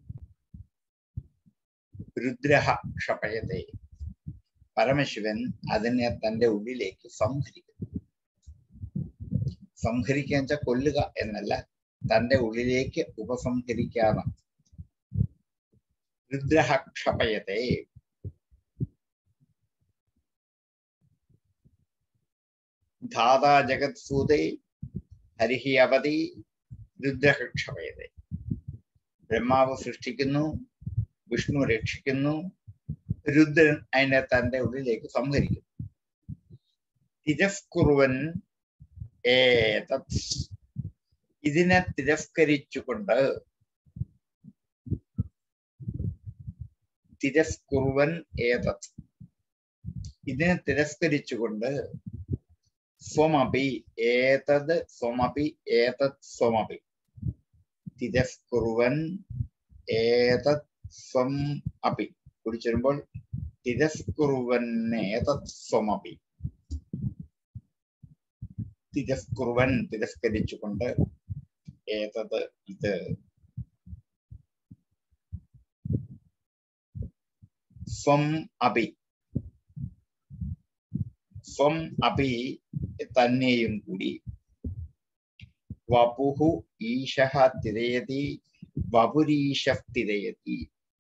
രുദ്രഹ ക്ഷപയത്തെ പരമശിവൻ അതിനെ തന്റെ ഉള്ളിലേക്ക് സംഹരിക്കുന്നു സംഹരിക്കുക വെച്ചാൽ കൊല്ലുക എന്നല്ല തന്റെ ഉള്ളിലേക്ക് ഉപസംഹരിക്കാണ് രുദ്രഹ ക്ഷപയത്തെ ധാതാ ജഗത് സൂതേ ഹരിഹി അവധി രുദ്രഹ ക്ഷപയത്തെ ബ്രഹ്മാവ് സൃഷ്ടിക്കുന്നു വിഷ്ണു രക്ഷിക്കുന്നു രുദ്രൻ അതിനെ തന്റെ ഉള്ളിലേക്ക് സംഹരിക്കുന്നു തിരസ്കുറുവൻ ഏതത് ഇതിനെ തിരസ്കരിച്ചുകൊണ്ട് തിരസ്കുറുവൻ ഏതത് ഇതിനെ തിരസ്കരിച്ചുകൊണ്ട് സ്വമപി ഏതത് സ്വമപി ഏതത് സ്വമപി തിരസ്കുറുവൻ ഏതത് സ്വം അപി കുടിച്ചിരുമ്പോൾ തിരസ്കുറുവൻ ഏതത് സ്വമപി തിരസ്കുറുവൻ തിരസ്കരിച്ചുകൊണ്ട് ഏതത് ഇത് സ്വം അപി സ്വം അപി തന്നെയും കൂടി വപുഹു ഈശ തിരയതി വപുരീശ തിരയതി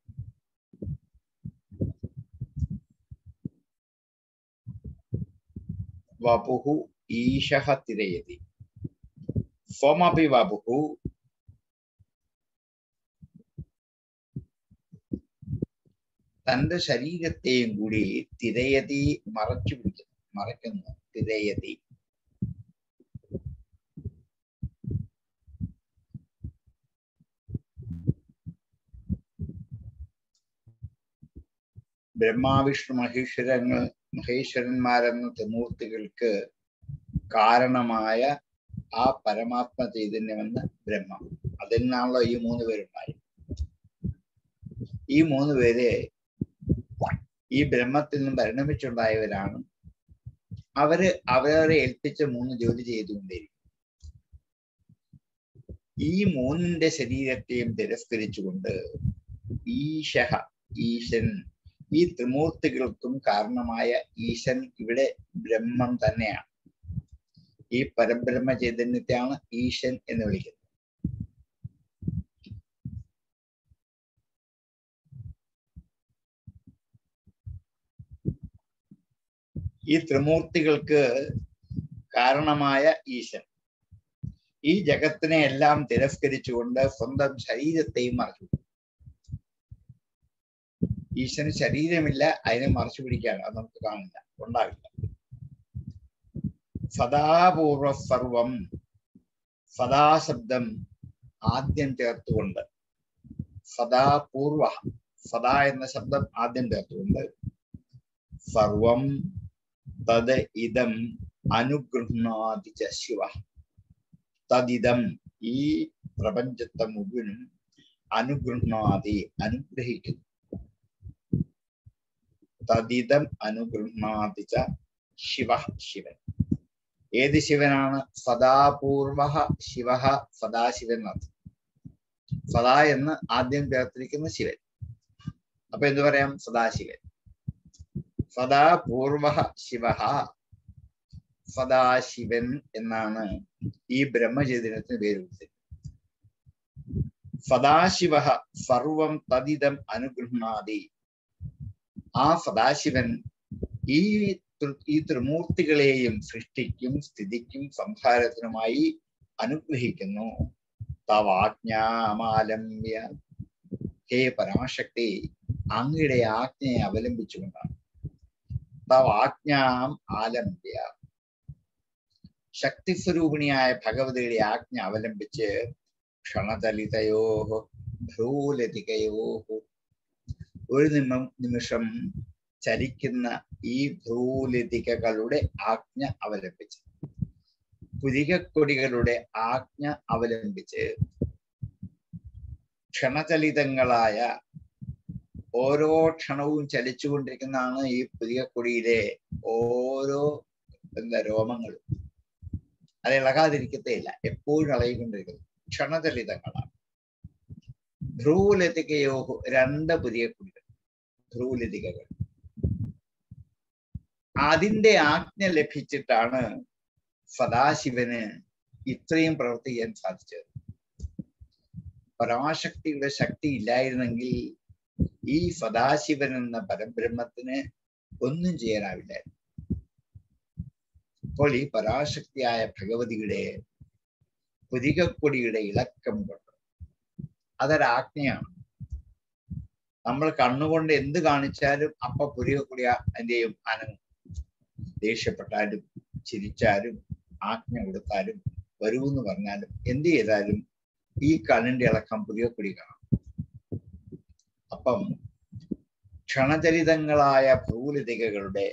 വപുഹു ഈശ തിരയതി സ്വമപി വപുഹു തന്റെ ശരീരത്തെയും കൂടി തിരയതി മറച്ചു പിടിക്കുന്നു മറയ്ക്കുന്നു തിരയതി ബ്രഹ്മാവിഷ്ണു മഹേശ്വരങ്ങൾ മഹേശ്വരന്മാരെന്ന ത്രിമൂർത്തികൾക്ക് കാരണമായ ആ പരമാത്മ ചൈതന്യമെന്ന് ബ്രഹ്മം അതിൽ നിന്നാണല്ലോ ഈ മൂന്ന് പേരുണ്ടായി ഈ മൂന്ന് പേര് ഈ ബ്രഹ്മത്തിൽ നിന്നും പരിണമിച്ചുണ്ടായവരാണ് അവര് അവരവരെ ഏൽപ്പിച്ച മൂന്ന് ജോലി ചെയ്തുകൊണ്ടിരിക്കും ഈ മൂന്നിന്റെ ശരീരത്തെയും തിരസ്കരിച്ചുകൊണ്ട് ഈശഹ ഈശൻ ഈ ത്രിമൂർത്തികൾക്കും കാരണമായ ഈശൻ ഇവിടെ ബ്രഹ്മം തന്നെയാണ് ഈ പരബ്രഹ്മ ചൈതന്യത്തെയാണ് ഈശൻ എന്ന് വിളിക്കുന്നത് ഈ ത്രിമൂർത്തികൾക്ക് കാരണമായ ഈശൻ ഈ ജഗത്തിനെ എല്ലാം തിരസ്കരിച്ചുകൊണ്ട് സ്വന്തം ശരീരത്തെയും മറച്ചു ഈശ്വരന് ശരീരമില്ല അതിനെ മറച്ചു പിടിക്കുകയാണ് അത് നമുക്ക് കാണില്ല ഉണ്ടാവില്ല സദാപൂർവ സർവം സദാശബ്ദം ആദ്യം ചേർത്തുകൊണ്ട് സദാപൂർവ സദാ എന്ന ശബ്ദം ആദ്യം ചേർത്തുകൊണ്ട് സർവം തത് ഇതം അനുഗൃഹ്ണാതി ച ശിവ തദിതം ഈ പ്രപഞ്ചത്തെ മുഴുവനും അനുഗൃഹ്ണാതി അനുഗ്രഹിക്കുന്നു തദിതം അനുഗൃഹ്ണാതി ച ശിവ ശിവൻ ഏത് ശിവനാണ് സദാപൂർവ ശിവ സദാശിവൻ എന്നർത്ഥം സദാ എന്ന് ആദ്യം ചേർത്തിരിക്കുന്ന ശിവൻ അപ്പൊ എന്തു പറയാം സദാശിവൻ സദാപൂർവ ശിവ സദാശിവൻ എന്നാണ് ഈ ബ്രഹ്മചൈതന്യത്തിന് പേര് കൊടുത്തത് സദാശിവ സർവം തദിതം അനുഗൃഹ്ണാതി ആ സദാശിവൻ ഈ ത്രി- ഈ ത്രിമൂർത്തികളെയും സൃഷ്ടിക്കും സ്ഥിതിക്കും സംഹാരത്തിനുമായി അനുഗ്രഹിക്കുന്നു തവാജ്ഞാമാലംബ്യ ഹേ പരാശക്തി അങ്ങയുടെ ആജ്ഞയെ അവലംബിച്ചുകൊണ്ടാണ് തവാജ്ഞാം ആലംബ്യ ശക്തിസ്വരൂപിണിയായ ഭഗവതിയുടെ ആജ്ഞ അവലംബിച്ച് ക്ഷണതലിതയോ ഭ്രൂലതികയോ ഒരു നിമ നിമിഷം ചലിക്കുന്ന ഈ ഭ്രൂലതികകളുടെ ആജ്ഞ അവലംബിച്ച് പുരികക്കൊടികളുടെ ആജ്ഞ അവലംബിച്ച് ക്ഷണചലിതങ്ങളായ ഓരോ ക്ഷണവും ചലിച്ചുകൊണ്ടിരിക്കുന്നതാണ് ഈ പുരികക്കൊടിയിലെ ഓരോ എന്താ രോമങ്ങളും അത് ഇളകാതിരിക്കത്തേയില്ല എപ്പോഴും ഇളകിക്കൊണ്ടിരിക്കുന്നു ക്ഷണചലിതങ്ങളാണ് ഭ്രൂലതികയോ രണ്ട് പുരികക്കൊടികൾ ഭ്രൂലതികകൾ അതിന്റെ ആജ്ഞ ലഭിച്ചിട്ടാണ് സദാശിവന് ഇത്രയും പ്രവർത്തിക്കാൻ സാധിച്ചത് പരാശക്തിയുടെ ശക്തി ഇല്ലായിരുന്നെങ്കിൽ ഈ സദാശിവൻ എന്ന പരബ്രഹ്മത്തിന് ഒന്നും ചെയ്യാനാവില്ല അപ്പോൾ ഈ പരാശക്തിയായ ഭഗവതിയുടെ പുരികക്കൊടിയുടെ ഇളക്കം കൊണ്ട് അതൊരാജ്ഞയാണ് നമ്മൾ കണ്ണുകൊണ്ട് എന്ത് കാണിച്ചാലും അപ്പ പുരികക്കൊടി അതിന്റെയും അനങ്ങും ദേഷ്യപ്പെട്ടാലും ചിരിച്ചാലും ആജ്ഞ കൊടുത്താലും വരൂ എന്ന് പറഞ്ഞാലും എന്ത് ചെയ്താലും ഈ കണ്ണിന്റെ ഇളക്കം പുതിയക്കൊടി കാണാം അപ്പം ക്ഷണചരിതങ്ങളായ ഭൂലിതികകളുടെ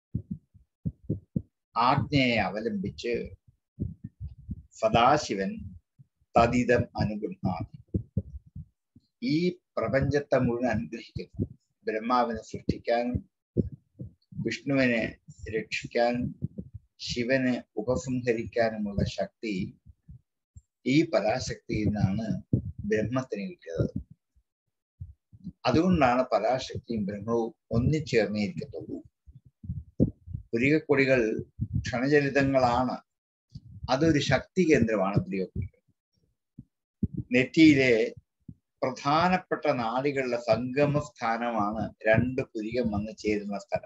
ആജ്ഞയെ അവലംബിച്ച് സദാശിവൻ തതിതം അനുഗൃഹാതി ഈ പ്രപഞ്ചത്തെ മുഴുവൻ അനുഗ്രഹിക്കുന്നു ബ്രഹ്മാവിനെ സൃഷ്ടിക്കാനും വിഷ്ണുവിനെ രക്ഷിക്കാനും ശിവനെ ഉപസംഹരിക്കാനുമുള്ള ശക്തി ഈ പരാശക്തിയിൽ നിന്നാണ് ബ്രഹ്മത്തിന് കിട്ടിയത് അതുകൊണ്ടാണ് പരാശക്തിയും ബ്രഹ്മവും ഒന്നിച്ചേർന്നേരിക്കത്തുള്ളൂ പുരികക്കൊടികൾ ക്ഷണചലിതങ്ങളാണ് അതൊരു ശക്തി കേന്ദ്രമാണ് പുരികക്കൊടികൾ നെറ്റിയിലെ പ്രധാനപ്പെട്ട നാടികളുടെ സംഗമ സ്ഥാനമാണ് രണ്ട് പുരികം വന്ന് ചേരുന്ന സ്ഥലം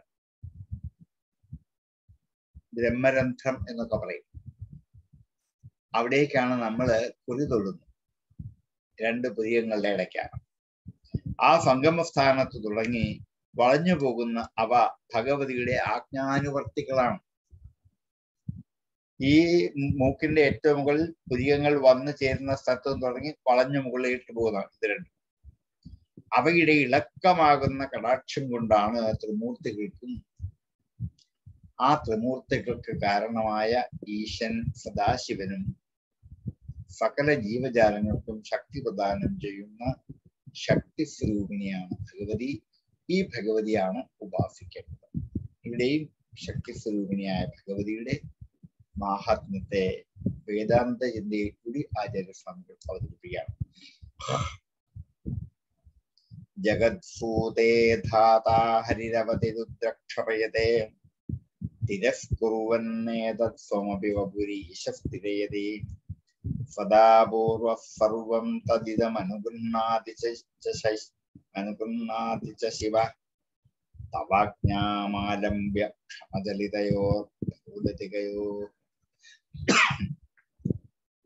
ബ്രഹ്മരന്ധ്രം എന്നൊക്കെ പറയും അവിടേക്കാണ് നമ്മൾ കുറി തൊടുന്നത് രണ്ട് പുരികങ്ങളുടെ ഇടയ്ക്കാണ് ആ സംഗമ സ്ഥാനത്ത് തുടങ്ങി വളഞ്ഞു പോകുന്ന അവ ഭഗവതിയുടെ ആജ്ഞാനുവർത്തികളാണ് ഈ മൂക്കിന്റെ ഏറ്റവും മുകളിൽ പുരികങ്ങൾ വന്നു ചേരുന്ന സ്ഥലത്ത് നിന്ന് തുടങ്ങി വളഞ്ഞു മുകളിലേക്ക് പോകുന്നതാണ് ഇത് രണ്ടും അവയുടെ ഇളക്കമാകുന്ന കടാക്ഷം കൊണ്ടാണ് ത്രിമൂർത്തികൾക്കും ആ ത്രിമൂർത്തികൾക്ക് കാരണമായ ഈശൻ സദാശിവനും സകല ജീവജാലങ്ങൾക്കും ശക്തി പ്രദാനം ചെയ്യുന്ന ശക്തി സ്വരൂപിണിയാണ് ഭഗവതി ഈ ഭഗവതിയാണ് ഉപാസിക്കേണ്ടത് ഇവിടെയും ശക്തി സ്വരൂപിണിയായ ഭഗവതിയുടെ മാഹാത്മ്യത്തെ വേദാന്ത ചിന്തയിൽ കൂടി ആചാര്യസ്വാമികൾ അവതരിപ്പിക്കുകയാണ് ജഗത്സൂതേ ധാതാ ഹരിരവതി രുദ്രക്ഷപയതേ തിരസ്കുറുവന്നേതത് സ്വമപി വപുരീശസ്ഥിരയതി സദാപൂർവ സർവം തദിതമനുഗൃഹാതി അനുഗൃഹാതി ച ശിവ തവാജ്ഞാമാലംബ്യ ക്ഷമചലിതയോ ഭൂലതികയോ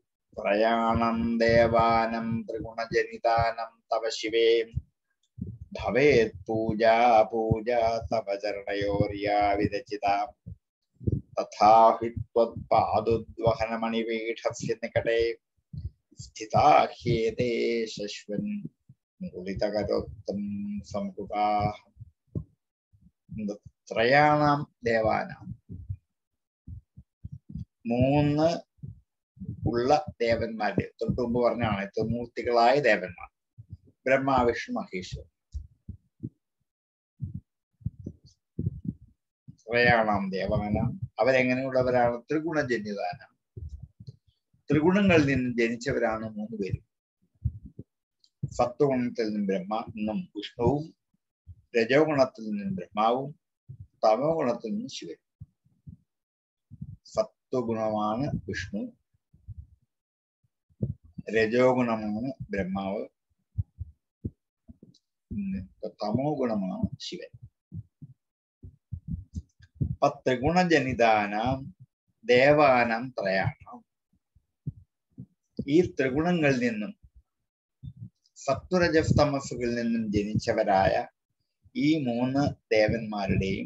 പ്രയാണം ദേവാനം ത്രിഗുണജനിതാനം തവ ശിവേ ഭവേത് പൂജാ പൂജ തവ ചരണയോര്യാ വിരചിതാ തഥാ ഹി ത്വത്പാദുദ്വഹനമണിപീഠസ്യ നികടേ സ്ഥിതാ ഹ്യേതേ ശശ്വൻ മുകുളിതകരോക്തം സംകുടാഹ ത്രയാണാം ദേവാനാം മൂന്ന് ഉള്ള ദേവന്മാര് തൊട്ടു മുമ്പ് പറഞ്ഞാണ് ത്രിമൂർത്തികളായ ദേവന്മാർ ബ്രഹ്മ വിഷ്ണു മഹേശ്വരൻ ത്രയാണാം ദേവാനാം അവരെങ്ങനെയുള്ളവരാണ് ത്രിഗുണജന്യതാനാം ത്രിഗുണങ്ങളിൽ നിന്ന് ജനിച്ചവരാണ് മൂന്ന് പേരും സത്വഗുണത്തിൽ നിന്നും ബ്രഹ്മ നിന്നും വിഷ്ണുവും രജോ ഗുണത്തിൽ നിന്നും ബ്രഹ്മാവും തമോ ഗുണത്തിൽ നിന്നും ശിവൻ സത്വഗുണമാണ് വിഷ്ണു രജോ ഗുണമാണ് ബ്രഹ്മാവ് തമോ ഗുണമാണ് ശിവൻ അപ്പൊ ത്രിഗുണജനിതാനാം ദേവാനാം ത്രയാണാം ഈ ത്രിഗുണങ്ങളിൽ നിന്നും സത്വരജസ് തമസുകളിൽ നിന്നും ജനിച്ചവരായ ഈ മൂന്ന് ദേവന്മാരുടെയും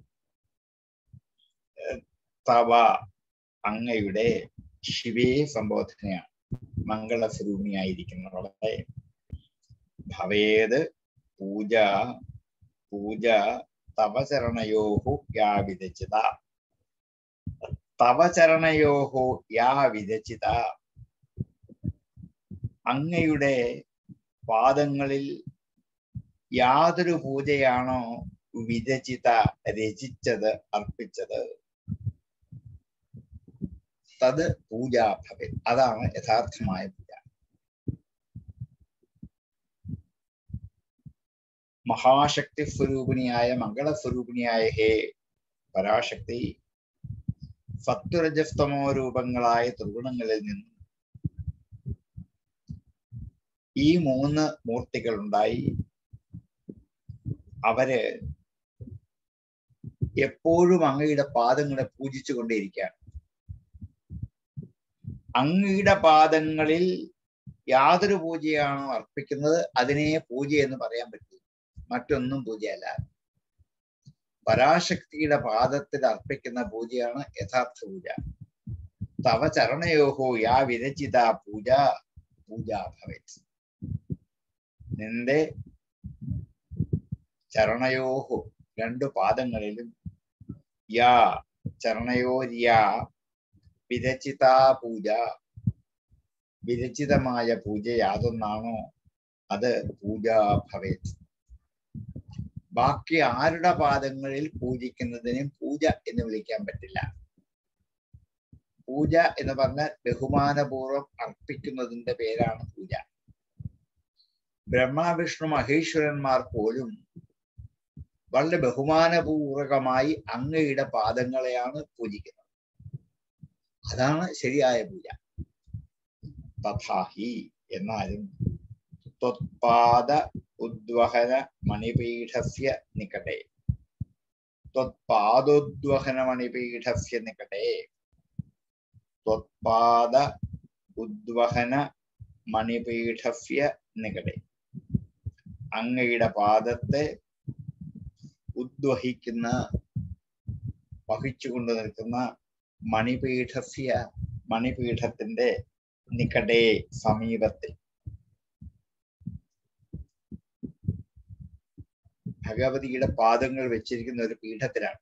തവ അങ്ങയുടെ ശിവേ സംബോധനയാണ് മംഗളസ്വരൂപിണിയായിരിക്കുന്നവളെ ഭവേത് പൂജ പൂജ തവ ചരണയോഹു യാ വിരചിത തവ ചരണയോഹു യാ വിരചിത അങ്ങയുടെ പാദങ്ങളിൽ യാതൊരു പൂജയാണോ വിരചിത രചിച്ചത് അർപ്പിച്ചത് തത് പൂജാ ഭവൻ അതാണ് യഥാർത്ഥമായ പൂജ മഹാശക്തി സ്വരൂപിണിയായ മംഗളസ്വരൂപിണിയായ ഹേ പരാശക്തി സത്വരജസ്തമോ രൂപങ്ങളായ ത്രിഗുണങ്ങളിൽ നിന്നും ഈ മൂന്ന് മൂർത്തികൾ ഉണ്ടായി അവര് എപ്പോഴും അങ്ങയുടെ പാദങ്ങളെ പൂജിച്ചു കൊണ്ടേയിരിക്കുകയാണ് അങ്ങയുടെ പാദങ്ങളിൽ യാതൊരു പൂജയാണോ അർപ്പിക്കുന്നത് അതിനെ പൂജ എന്ന് പറയാൻ പറ്റൂ മറ്റൊന്നും പൂജയല്ല പരാശക്തിയുടെ പാദത്തിൽ അർപ്പിക്കുന്ന പൂജയാണ് യഥാർത്ഥ പൂജ തവ ചരണയോഹോ യാ വിരചിത പൂജ പൂജ ഭവത് നിന്റെ ചരണയോഹു രണ്ടു പാദങ്ങളിലും യാ ചരണയോര്യാ വിരചിത പൂജ വിരചിതമായ പൂജ യാതൊന്നാണോ അത് പൂജ ഭവേത് ബാക്കി ആരുടെ പാദങ്ങളിൽ പൂജിക്കുന്നതിനും പൂജ എന്ന് വിളിക്കാൻ പറ്റില്ല പൂജ എന്ന് പറഞ്ഞാൽ ബഹുമാനപൂർവം അർപ്പിക്കുന്നതിന്റെ പേരാണ് പൂജ ബ്രഹ്മ വിഷ്ണു മഹേശ്വരന്മാർ പോലും വളരെ ബഹുമാനപൂർവകമായി അങ്ങയുടെ പാദങ്ങളെയാണ് പൂജിക്കുന്നത് അതാണ് ശരിയായ പൂജ തഥാഹി എന്നാലും ത്വത്പാദ ഉദ്വഹന മണിപീഠസ്യ നികടേ ത്വത്പാദോദ്വഹന മണിപീഠസ്യ നികടേ ത്വത്പാദ ഉദ്വഹന മണിപീഠസ്യ നികടേ അങ്ങയുടെ പാദത്തെ ഉദ്വഹിക്കുന്ന വഹിച്ചുകൊണ്ട് നിൽക്കുന്ന മണിപീഠസ്യ മണിപീഠത്തിന്റെ നികടേ സമീപത്തിൽ ഭഗവതിയുടെ പാദങ്ങൾ വെച്ചിരിക്കുന്ന ഒരു പീഠത്തിലാണ്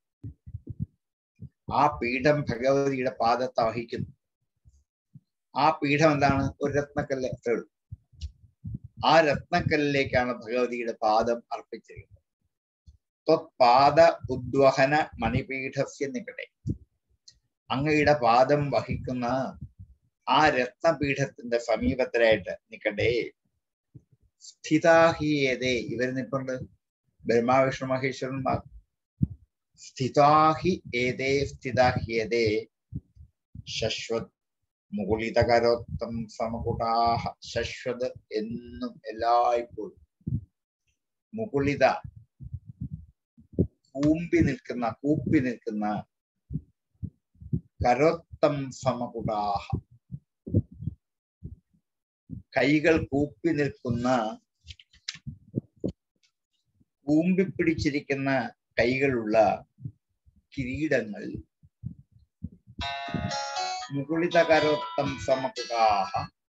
ആ പീഠം ഭഗവതിയുടെ പാദത്തെ വഹിക്കുന്നു ആ പീഠം എന്താണ് ഒരു രത്നക്കല്ല് അത്രേ ഉള്ളൂ ആ രത്നക്കല്ലിലേക്കാണ് ഭഗവതിയുടെ പാദം അർപ്പിച്ചിരിക്കുന്നത് ത്വത്പാദ ഉദ്വഹന മണിപീഠസ്യ നികടെ അങ്ങയുടെ പാദം വഹിക്കുന്ന ആ രത്നപീഠത്തിന്റെ സമീപത്തിലായിട്ട് നിക്കട്ടെ സ്ഥിതാഹിയേതേ ഇവർ നിപ്പുണ്ട് ബ്രഹ്മാവിഷ്ണു മഹേശ്വരന്മാർ സ്ഥിതാഹി ഏതേ സ്ഥിതാഹ്യേതേ ശശ്വത് മുകുളിതകരോത്തം സമകുടാഹ ശശ്വത് എന്നും എല്ലായ്പ്പോഴും മുകുളിത കൂമ്പി നിൽക്കുന്ന കൂപ്പി നിൽക്കുന്ന കരോത്തം സമകുടാഹ കൈകൾ കൂപ്പി നിൽക്കുന്ന കൂമ്പിപ്പിടിച്ചിരിക്കുന്ന കൈകളുള്ള കിരീടങ്ങൾ മുകുളിതകരോത്തം സമകുകാഹ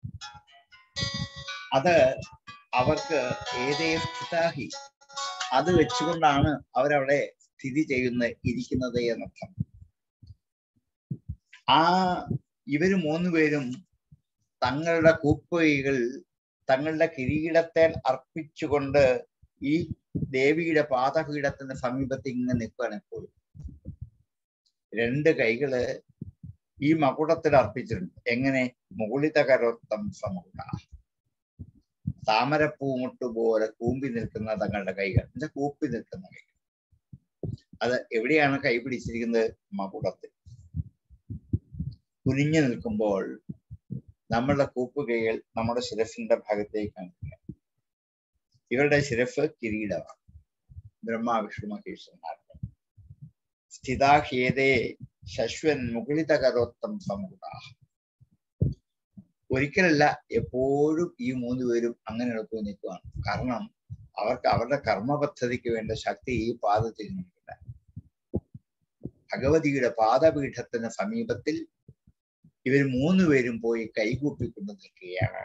അത് അവർക്ക് ഏതേ സ്ഥിതാഹി അത് വെച്ചുകൊണ്ടാണ് അവരവിടെ സ്ഥിതി ചെയ്യുന്ന ഇരിക്കുന്നത് എന്നർത്ഥം ആ ഇവര് മൂന്നുപേരും തങ്ങളുടെ കൂപ്പുകൈകൾ തങ്ങളുടെ കിരീടത്തെ അർപ്പിച്ചുകൊണ്ട് ഈ ദേവിയുടെ പാദപീഠത്തിന് സമീപത്ത് ഇങ്ങനെ നിൽക്കുകയാണ് എപ്പോഴും രണ്ട് കൈകള് ഈ മകുടത്തിൽ അർപ്പിച്ചിട്ടുണ്ട് എങ്ങനെ മുകുളിത കരോത്തം സമുട താമരപ്പൂമുട്ട് പോലെ കൂമ്പി നിൽക്കുന്ന തങ്ങളുടെ കൈകൾ എന്നുവെച്ചാ കൂപ്പി നിൽക്കുന്ന കൈകൾ അത് എവിടെയാണ് കൈ പിടിച്ചിരിക്കുന്നത് മകുടത്തിൽ കുനിഞ്ഞു നിൽക്കുമ്പോൾ നമ്മളുടെ കൂപ്പുകൈകൾ നമ്മുടെ ശിരസിന്റെ ഭാഗത്തേക്ക് കാണിക്കുക ഇവരുടെ ശിരഫ് കിരീടമാണ് ബ്രഹ്മാവിഷ്ണു മഹേശ്വരന്മാരുടെ സ്ഥിതാഹ്യേതേ ശശ്വൻ മുകുളിതകരോത്തം സമുദ ഒരിക്കലല്ല എപ്പോഴും ഈ മൂന്ന് പേരും അങ്ങനെ എളുപ്പം നിൽക്കുകയാണ് കാരണം അവർക്ക് അവരുടെ കർമ്മ പദ്ധതിക്ക് വേണ്ട ശക്തി ഈ പാദത്തിൽ നിന്നില്ല ഭഗവതിയുടെ പാദപീഠത്തിന് സമീപത്തിൽ ഇവർ മൂന്ന് പേരും പോയി കൈകൂപ്പിക്കൊണ്ട് നിൽക്കുകയാണ്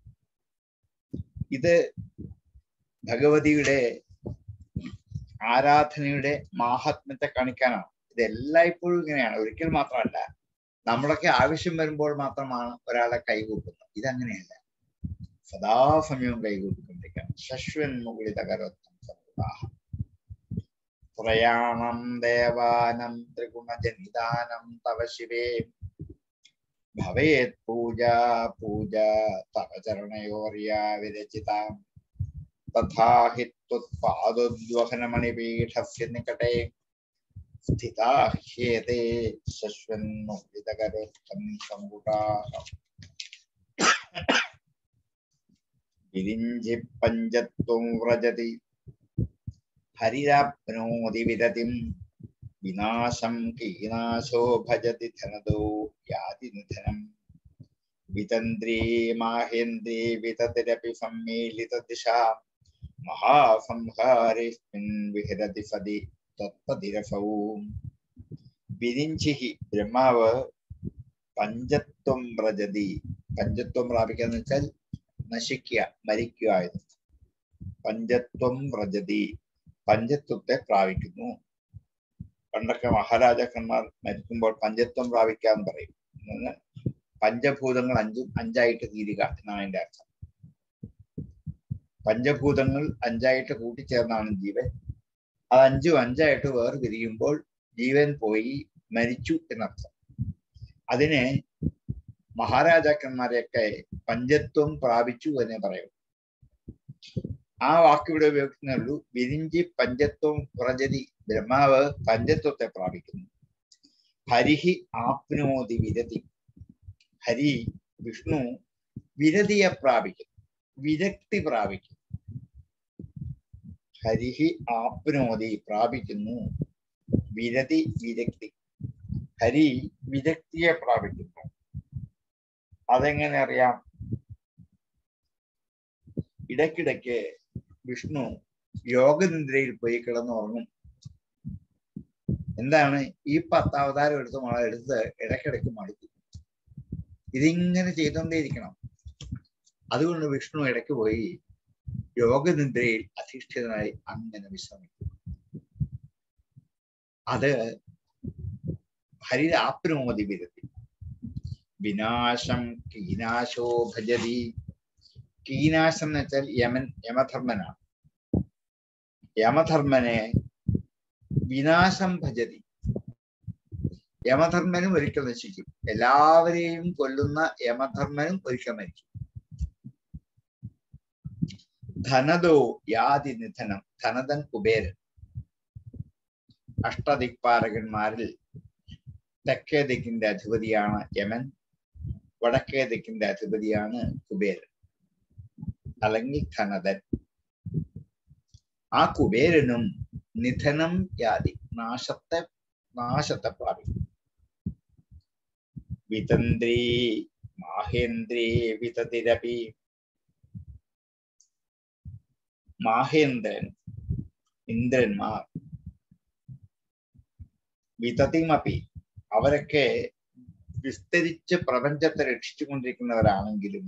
ഇത് ഭഗവതിയുടെ ആരാധനയുടെ മാഹാത്മ്യത്തെ കാണിക്കാനാണ് ഇത് എല്ലായ്പ്പോഴും ഇങ്ങനെയാണ് ഒരിക്കൽ മാത്രമല്ല നമ്മളൊക്കെ ആവശ്യം വരുമ്പോൾ മാത്രമാണ് ഒരാളെ കൈകൂപ്പുന്നത് ഇതങ്ങനെയല്ല സദാസമയവും കൈകൂപ്പിക്കൊണ്ടിരിക്കണം ശശ്വൻ മുകുളിത കരോത്തം സമുദാഹം പ്രയാണം ദേവാനം ത്രിഗുണജനിദാനം തവ ശിവേ ഭവേത് പൂജ പൂജ തവ ചരണയോർയാ വിരചിതാം തഥാ ഹി ത്വത്പാദോദ്വഹനമണിപീഠസ്യ നികടേ സ്ഥിതാ ഹ്യേതേ ശശ്വന്മുഖിതകരോത്തം സമുടാഹ വിരിഞ്ചി പഞ്ചത്വം വ്രജതി ഹരിരാപ്നോതി വിരതിം വിനാശം കീനാശോ ഭജതി ധനദോ യാതി നിധനം വിതന്ത്രേ മാഹേന്ദ്രേ വിതതിരപി സമ്മേളിത ദിശാ മഹാസംഹാരേസ്മിൻ വിഹരതി സതി തത്പതിരസവും വിരിഞ്ചിഹി ബ്രഹ്മാവ് പഞ്ചത്വം വ്രജതി പഞ്ചത്വം പ്രാപിക്കുക എന്ന് വെച്ചാൽ നശിക്കുക മരിക്കുക എന്ന് പഞ്ചത്വം വ്രജതി പഞ്ചത്വത്തെ പ്രാപിക്കുന്നു പണ്ടൊക്കെ മഹാരാജാക്കന്മാർ മരിക്കുമ്പോൾ പഞ്ചത്വം പ്രാപിക്കാന്ന് പറയും എന്ന് പഞ്ചഭൂതങ്ങൾ അഞ്ചും അഞ്ചായിട്ട് തീരുക എന്നാണ് അതിന്റെ അർത്ഥം പഞ്ചഭൂതങ്ങൾ അഞ്ചായിട്ട് കൂട്ടിച്ചേർന്നാണ് ജീവൻ അത് അഞ്ചും അഞ്ചായിട്ട് വേർതിരിയുമ്പോൾ ജീവൻ പോയി മരിച്ചു എന്നർത്ഥം അതിനെ മഹാരാജാക്കന്മാരെയൊക്കെ പഞ്ചത്വം പ്രാപിച്ചു എന്നേ പറയും ആ വാക്ക് ഇവിടെ ഉപയോഗിക്കുന്നേ ഉള്ളൂ വിരിഞ്ചി പഞ്ചത്വം വ്രജതി ബ്രഹ്മാവ് പഞ്ചത്വത്തെ പ്രാപിക്കുന്നു ഹരിഹി ആപ്നോതി വിരതി ഹരി വിഷ്ണു വിരതിയെ പ്രാപിക്കുന്നു വിരക്തി പ്രാപിക്കുന്നു ഹരിഹി ആപ്നോതി പ്രാപിക്കുന്നു വിരതി വിരക്തി ഹരി വിരക്തിയെ പ്രാപിക്കുന്നു അതെങ്ങനെ അറിയാം ഇടയ്ക്കിടയ്ക്ക് വിഷ്ണു യോഗനിദ്രയിൽ പോയി കിടന്നുറങ്ങും എന്താണ് ഈ പത്ത് അവതാരം എടുത്ത് മഴ എടുത്ത് ഇടയ്ക്കിടയ്ക്ക് മടുക്കും ഇതിങ്ങനെ ചെയ്തുകൊണ്ടേയിരിക്കണം അതുകൊണ്ട് വിഷ്ണു ഇടയ്ക്ക് പോയി യോഗനിദ്രയിൽ അധിഷ്ഠിതനായി അങ്ങനെ വിശ്രമിക്കും അത് ഹരിരാപ്നോതി വിരതി വിനാശം കീനാശോ ഭജതി കീനാശം എന്ന് വെച്ചാൽ യമൻ യമധർമ്മനാണ് യമധർമ്മനെ വിനാശം ഭജതി യമധർമ്മനും ഒരിക്കൽ നശിക്കും എല്ലാവരെയും കൊല്ലുന്ന യമധർമ്മനും ഒരിക്കൽ മരിക്കും ധനദോ യാതി നിധനം ധനതൻ കുബേരൻ അഷ്ടദിക്പാലകന്മാരിൽ തെക്കേ ദിക്കിന്റെ അധിപതിയാണ് യമൻ വടക്കേ ദിക്കിന്റെ അധിപതിയാണ് കുബേരൻ അല്ലെങ്കിൽ ധനതൻ ആ കുബേരനും നിധനം യാതി നാശത്തെ നാശത്തെ പ്രാപിക്കും വിതന്ത്രി മാഹേന്ദ്രേ വിതതിരപി മാഹേന്ദ്രൻ ഇന്ദ്രന്മാർ വിതതിമപി അവരൊക്കെ വിസ്തരിച്ച് പ്രപഞ്ചത്തെ രക്ഷിച്ചുകൊണ്ടിരിക്കുന്നവരാണെങ്കിലും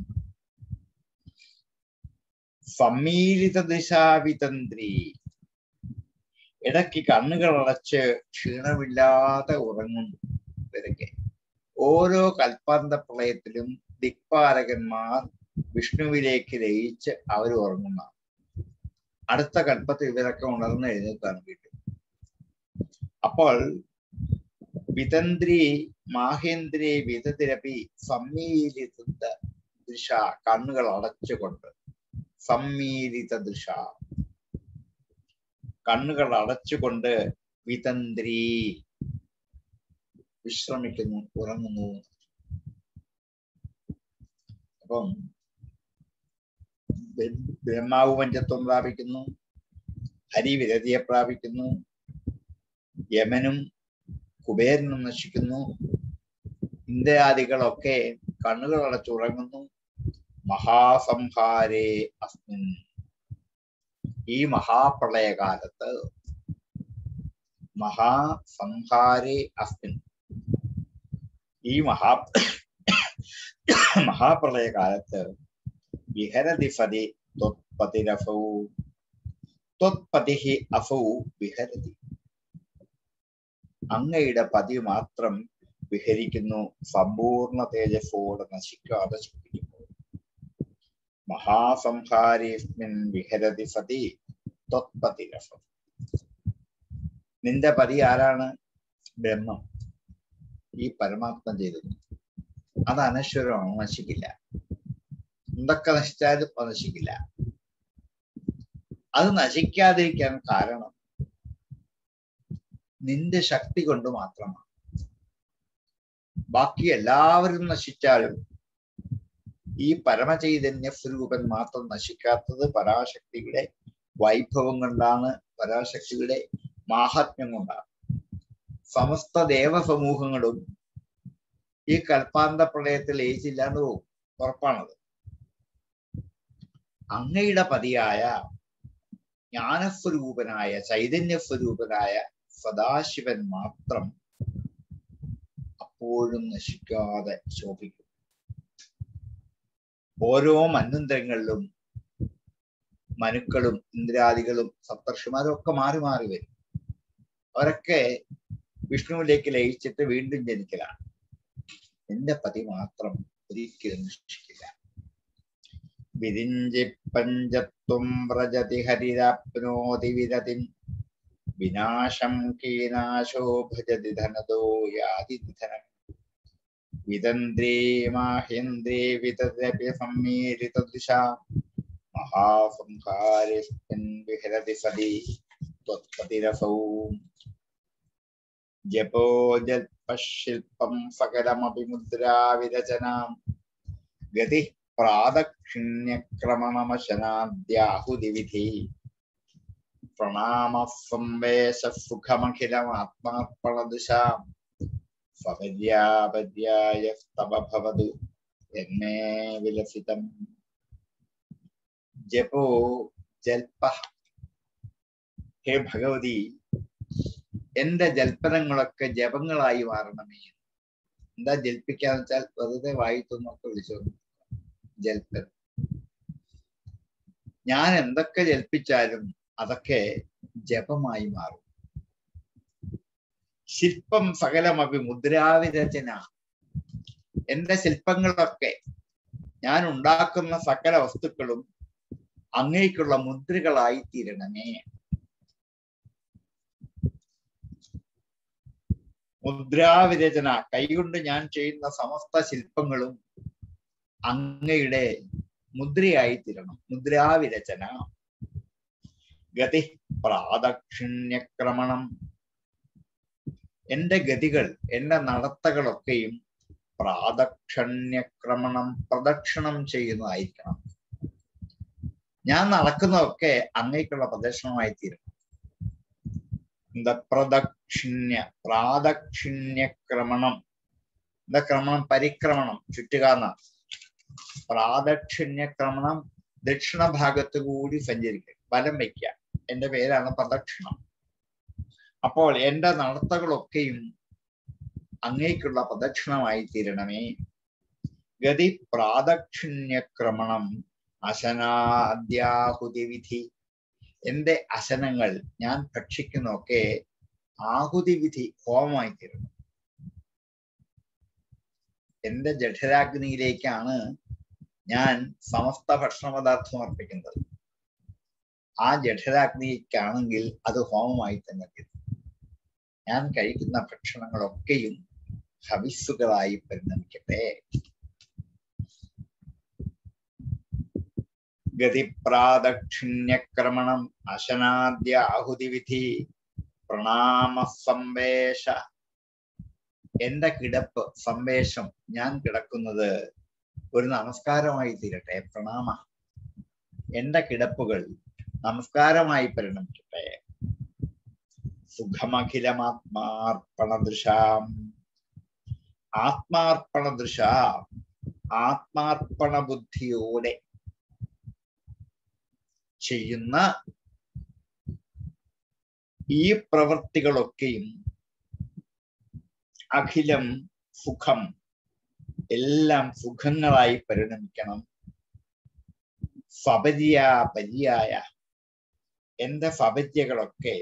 സമ്മീലിത ദിശാവിതന്ത്രി ഇടയ്ക്ക് കണ്ണുകൾ അടച്ച് ക്ഷീണമില്ലാതെ ഉറങ്ങുന്നു ഇവരൊക്കെ ഓരോ കൽപ്പാന്ത പ്രളയത്തിലും ദിക്പാലകന്മാർ വിഷ്ണുവിലേക്ക് ലയിച്ച് അവർ ഉറങ്ങുന്ന അടുത്ത കൽപ്പത്തിൽ ഇവരൊക്കെ ഉണർന്ന് എഴുന്നേൽക്കാൻ കിട്ടും അപ്പോൾ വിതന്ത്രി മാഹേന്ദ്രി വിതതിരപി സമ്മീലിത ദിശ കണ്ണുകൾ അടച്ചുകൊണ്ട് സമ്മീലിത ദിശ കണ്ണുകൾ അടച്ചുകൊണ്ട് വിതന്ത്രി വിശ്രമിക്കുന്നു ഉറങ്ങുന്നു അപ്പം ബ്രഹ്മാവ് പഞ്ചത്വം പ്രാപിക്കുന്നു ഹരി വിരതിയെ പ്രാപിക്കുന്നു യമനും കുബേരനും നശിക്കുന്നു ഇന്ദ്രാദികളൊക്കെ കണ്ണുകൾ അടച്ചുറങ്ങുന്നു മഹാസംഹാരേ അസ്മിൻ ഈ മഹാപ്രളയകാലത്ത് മഹാസംഹാരേ അസ്മിൻ ഈ മഹാ മഹാപ്രളയകാലത്ത് വിഹരതി ഫതി ത്വത്പതിരഫൗ ത്വത്പതിഹി അഫൗ വിഹരതി അങ്ങയുടെ പതി മാത്രം വിഹരിക്കുന്നു സമ്പൂർണ്ണ തേജസ്സോടെ നശിക്കാതെ ശുദ്ധിക്കുന്നു മഹാസംഹാരേസ്മിൻ വിഹരതി സതി ത്വത്പതിരഫം നിന്റെ പതി ആരാണ് ബ്രഹ്മം ഈ പരമാത്മ ചെയ്തത് അത് അനശ്വരമാണ് നശിക്കില്ല എന്തൊക്കെ നശിച്ചാലും അത് നശിക്കില്ല അത് നശിക്കാതിരിക്കാൻ കാരണം നിന്റെ ശക്തി കൊണ്ട് മാത്രമാണ് ബാക്കി എല്ലാവരും നശിച്ചാലും ഈ പരമചൈതന്യ സ്വരൂപൻ മാത്രം നശിക്കാത്തത് പരാശക്തിയുടെ വൈഭവം കൊണ്ടാണ് പരാശക്തിയുടെ മാഹാത്മ്യം കൊണ്ടാണ് സമസ്ത ദേവസമൂഹങ്ങളും ഈ കൽപ്പാന്ത പ്രളയത്തിൽ ഏച്ചില്ലാണ്ട് പോകും ഉറപ്പാണത് അങ്ങയുടെ പതിയായ ജ്ഞാനസ്വരൂപനായ ചൈതന്യസ്വരൂപനായ സദാശിവൻ മാത്രം അപ്പോഴും നശിക്കാതെ ശോഭിക്കും ഓരോ മന്വന്തരങ്ങളിലും മനുക്കളും ഇന്ദ്രാദികളും സപ്തർഷിമാരും ഒക്കെ മാറി മാറി വരും അവരൊക്കെ വിഷ്ണുവിലേക്ക് ലയിച്ചിട്ട് വീണ്ടും ജനിക്കലാണ് എന്റെ പതി മാത്രം ഒരിക്കലും നശിക്കില്ല വിരിഞ്ചി പഞ്ചത്വം വ്രജതി ഹരിരാപ്നോതി വിരതിം വിനാശം കീനാശോ ഭജതി ധനദോ യാതി നിധനം വിതന്ത്രേ മാഹേന്ദ്രേ വിതരപി സമ്മേലിത ദിശ മഹാസംഹാരസ്മിൻ വിഹരതി സതി ത്വത്പതിരസൗ ജപോ ജൽപശില്പം സകലമപി മുദ്രാവിരചനാം ഗതി പ്രാദക്ഷിണ്യക്രമണമശനാദ്യാഹുതിവിധി പ്രണാമ സംവേശ സുഖമഖിലമാത്മാർപ്പണദിശാം സ്വപര്യാപര്യായ തവ ഭവതു എന്നേ വിലസിതം ജപോ ജൽപ ഹേ ഭഗവതി എന്റെ ജൽപ്പനങ്ങളൊക്കെ ജപങ്ങളായി മാറണമേ എന്താ ജൽപ്പിക്കാന്ന് വെച്ചാൽ വെറുതെ വായിത്തൊന്നൊക്കെ വിളിച്ചു ജൽപ്പൻ ഞാൻ എന്തൊക്കെ ജൽപ്പിച്ചാലും അതൊക്കെ ജപമായി മാറും ശില്പം സകലമപി മുദ്രാവിരചന എന്റെ ശില്പങ്ങളൊക്കെ ഞാൻ ഉണ്ടാക്കുന്ന സകല വസ്തുക്കളും അങ്ങേക്കുള്ള മുദ്രകളായി തീരണമേ മുദ്രാവിരചന കൈകൊണ്ട് ഞാൻ ചെയ്യുന്ന സമസ്ത ശില്പങ്ങളും അങ്ങയുടെ മുദ്രയായി തീരണം മുദ്രാവിരചന ഗതി പ്രാദക്ഷിണ്യക്രമണം എന്റെ ഗതികൾ എന്റെ നടത്തകളൊക്കെയും പ്രാദക്ഷണ്യക്രമണം പ്രദക്ഷിണം ചെയ്യുന്നതായിരിക്കണം ഞാൻ നടക്കുന്നതൊക്കെ അങ്ങേക്കുള്ള പ്രദക്ഷിണമായി തീരണം എന്താ പ്രദക്ഷിണ്യ പ്രാദക്ഷിണ്യക്രമണം എന്താ ക്രമണം പരിക്രമണം ചുറ്റുക എന്നാ പ്രാദക്ഷിണ്യക്രമണം ദക്ഷിണ ഭാഗത്ത് കൂടി സഞ്ചരിക്കുക വലം വയ്ക്കുക എന്റെ പേരാണ് പ്രദക്ഷിണം അപ്പോൾ എന്റെ നടത്തകളൊക്കെയും അങ്ങേക്കുള്ള പ്രദക്ഷിണമായി തീരണമേ ഗതി പ്രാദക്ഷിണ്യക്രമണം അശനാദ്യാഹുതി വിധി എന്റെ അശനങ്ങൾ ഞാൻ ഭക്ഷിക്കുന്നൊക്കെ ആഹുതി വിധി ഹോമമായി തീരണം എന്റെ ജഠരാഗ്നിയിലേക്കാണ് ഞാൻ സമസ്ത ഭക്ഷണ പദാർത്ഥം അർപ്പിക്കുന്നത് ആ ജഠരാഗ്നിക്കാണെങ്കിൽ അത് ഹോമമായി തന്നെ തീരും ഞാൻ കഴിക്കുന്ന ഭക്ഷണങ്ങളൊക്കെയും ഹവിസ്സുകളായി പരിണമിക്കട്ടെ ഗതിപ്രാദക്ഷിണ്യക്രമണം അശനാദ്യ ആഹുതി വിധി പ്രണാമ സംവേശ എന്റെ കിടപ്പ് സംവേശം ഞാൻ കിടക്കുന്നത് ഒരു നമസ്കാരമായി തീരട്ടെ പ്രണാമ എന്റെ കിടപ്പുകൾ നമസ്കാരമായി പരിണമിക്കട്ടെ സുഖമഖിലമാത്മാർപ്പണദൃശാം ആത്മാർപ്പണദൃശ ആത്മാർപ്പണ ബുദ്ധിയോടെ ചെയ്യുന്ന ഈ പ്രവൃത്തികളൊക്കെയും അഖിലം സുഖം എല്ലാം സുഖങ്ങളായി പരിണമിക്കണം ഫപര്യ പര്യായ എന്റെ ഫപര്യകളൊക്കെ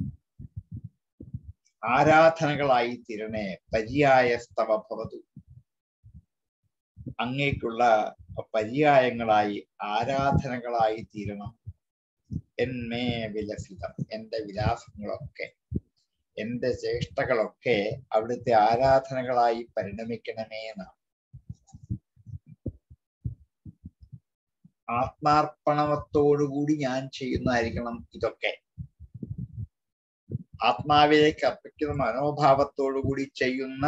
ആരാധനകളായി തീരണേ പര്യായസ്തവ ഭവതു അങ്ങേക്കുള്ള പര്യായങ്ങളായി ആരാധനകളായി തീരണം എന്മേ വിലസിതം എന്റെ വിലാസങ്ങളൊക്കെ എന്റെ ചേഷ്ടകളൊക്കെ അവിടുത്തെ ആരാധനകളായി പരിണമിക്കണമേ എന്നാണ് ആത്മാർപ്പണത്തോടുകൂടി ഞാൻ ചെയ്യുന്നതായിരിക്കണം ഇതൊക്കെ ആത്മാവിലേക്ക് അർപ്പിക്കുന്ന മനോഭാവത്തോടുകൂടി ചെയ്യുന്ന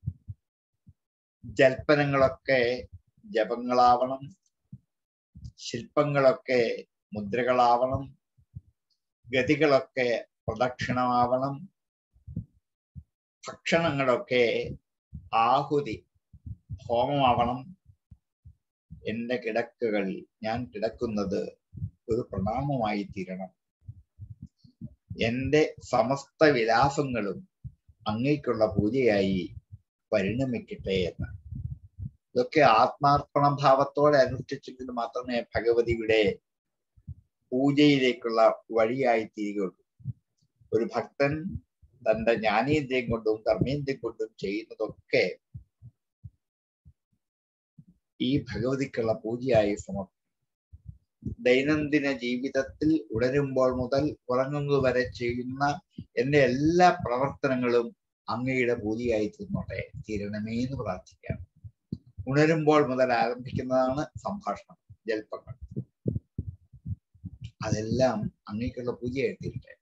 ജൽപ്പനങ്ങളൊക്കെ ജപങ്ങളാവണം ശില്പങ്ങളൊക്കെ മുദ്രകളാവണം ഗതികളൊക്കെ പ്രദക്ഷിണമാവണം ഭക്ഷണങ്ങളൊക്കെ ആഹുതി ഹോമമാവണം എന്റെ കിടക്കുകൾ ഞാൻ കിടക്കുന്നത് ഒരു പ്രണാമമായി തീരണം എന്റെ സമസ്ത വിലാസങ്ങളും അങ്ങേക്കുള്ള പൂജയായി പരിണമിക്കട്ടെ എന്ന് ഇതൊക്കെ ആത്മാർപ്പണ ഭാവത്തോടെ അനുഷ്ഠിച്ചെങ്കിൽ മാത്രമേ ഭഗവതിയുടെ പൂജയിലേക്കുള്ള വഴിയായി തീരുകയുള്ളൂ ഒരു ഭക്തൻ തന്റെ ജ്ഞാനേന്ദ്രിയം കൊണ്ടും കർമ്മേന്ദ്രിയം കൊണ്ടും ചെയ്യുന്നതൊക്കെ ഈ ഭഗവതിക്കുള്ള പൂജയായി സമർപ്പിക്കും ദൈനംദിന ജീവിതത്തിൽ ഉണരുമ്പോൾ മുതൽ ഉറങ്ങുന്നത് വരെ ചെയ്യുന്ന എന്റെ എല്ലാ പ്രവർത്തനങ്ങളും അങ്ങയുടെ പൂജയായി തീർന്നോട്ടെ തീരണമേ എന്ന് പ്രാർത്ഥിക്കാം ഉണരുമ്പോൾ മുതൽ ആരംഭിക്കുന്നതാണ് സംഭാഷണം ജൽപ്പങ്ങൾ അതെല്ലാം അങ്ങേക്കുള്ള പൂജയായി തീരട്ടെ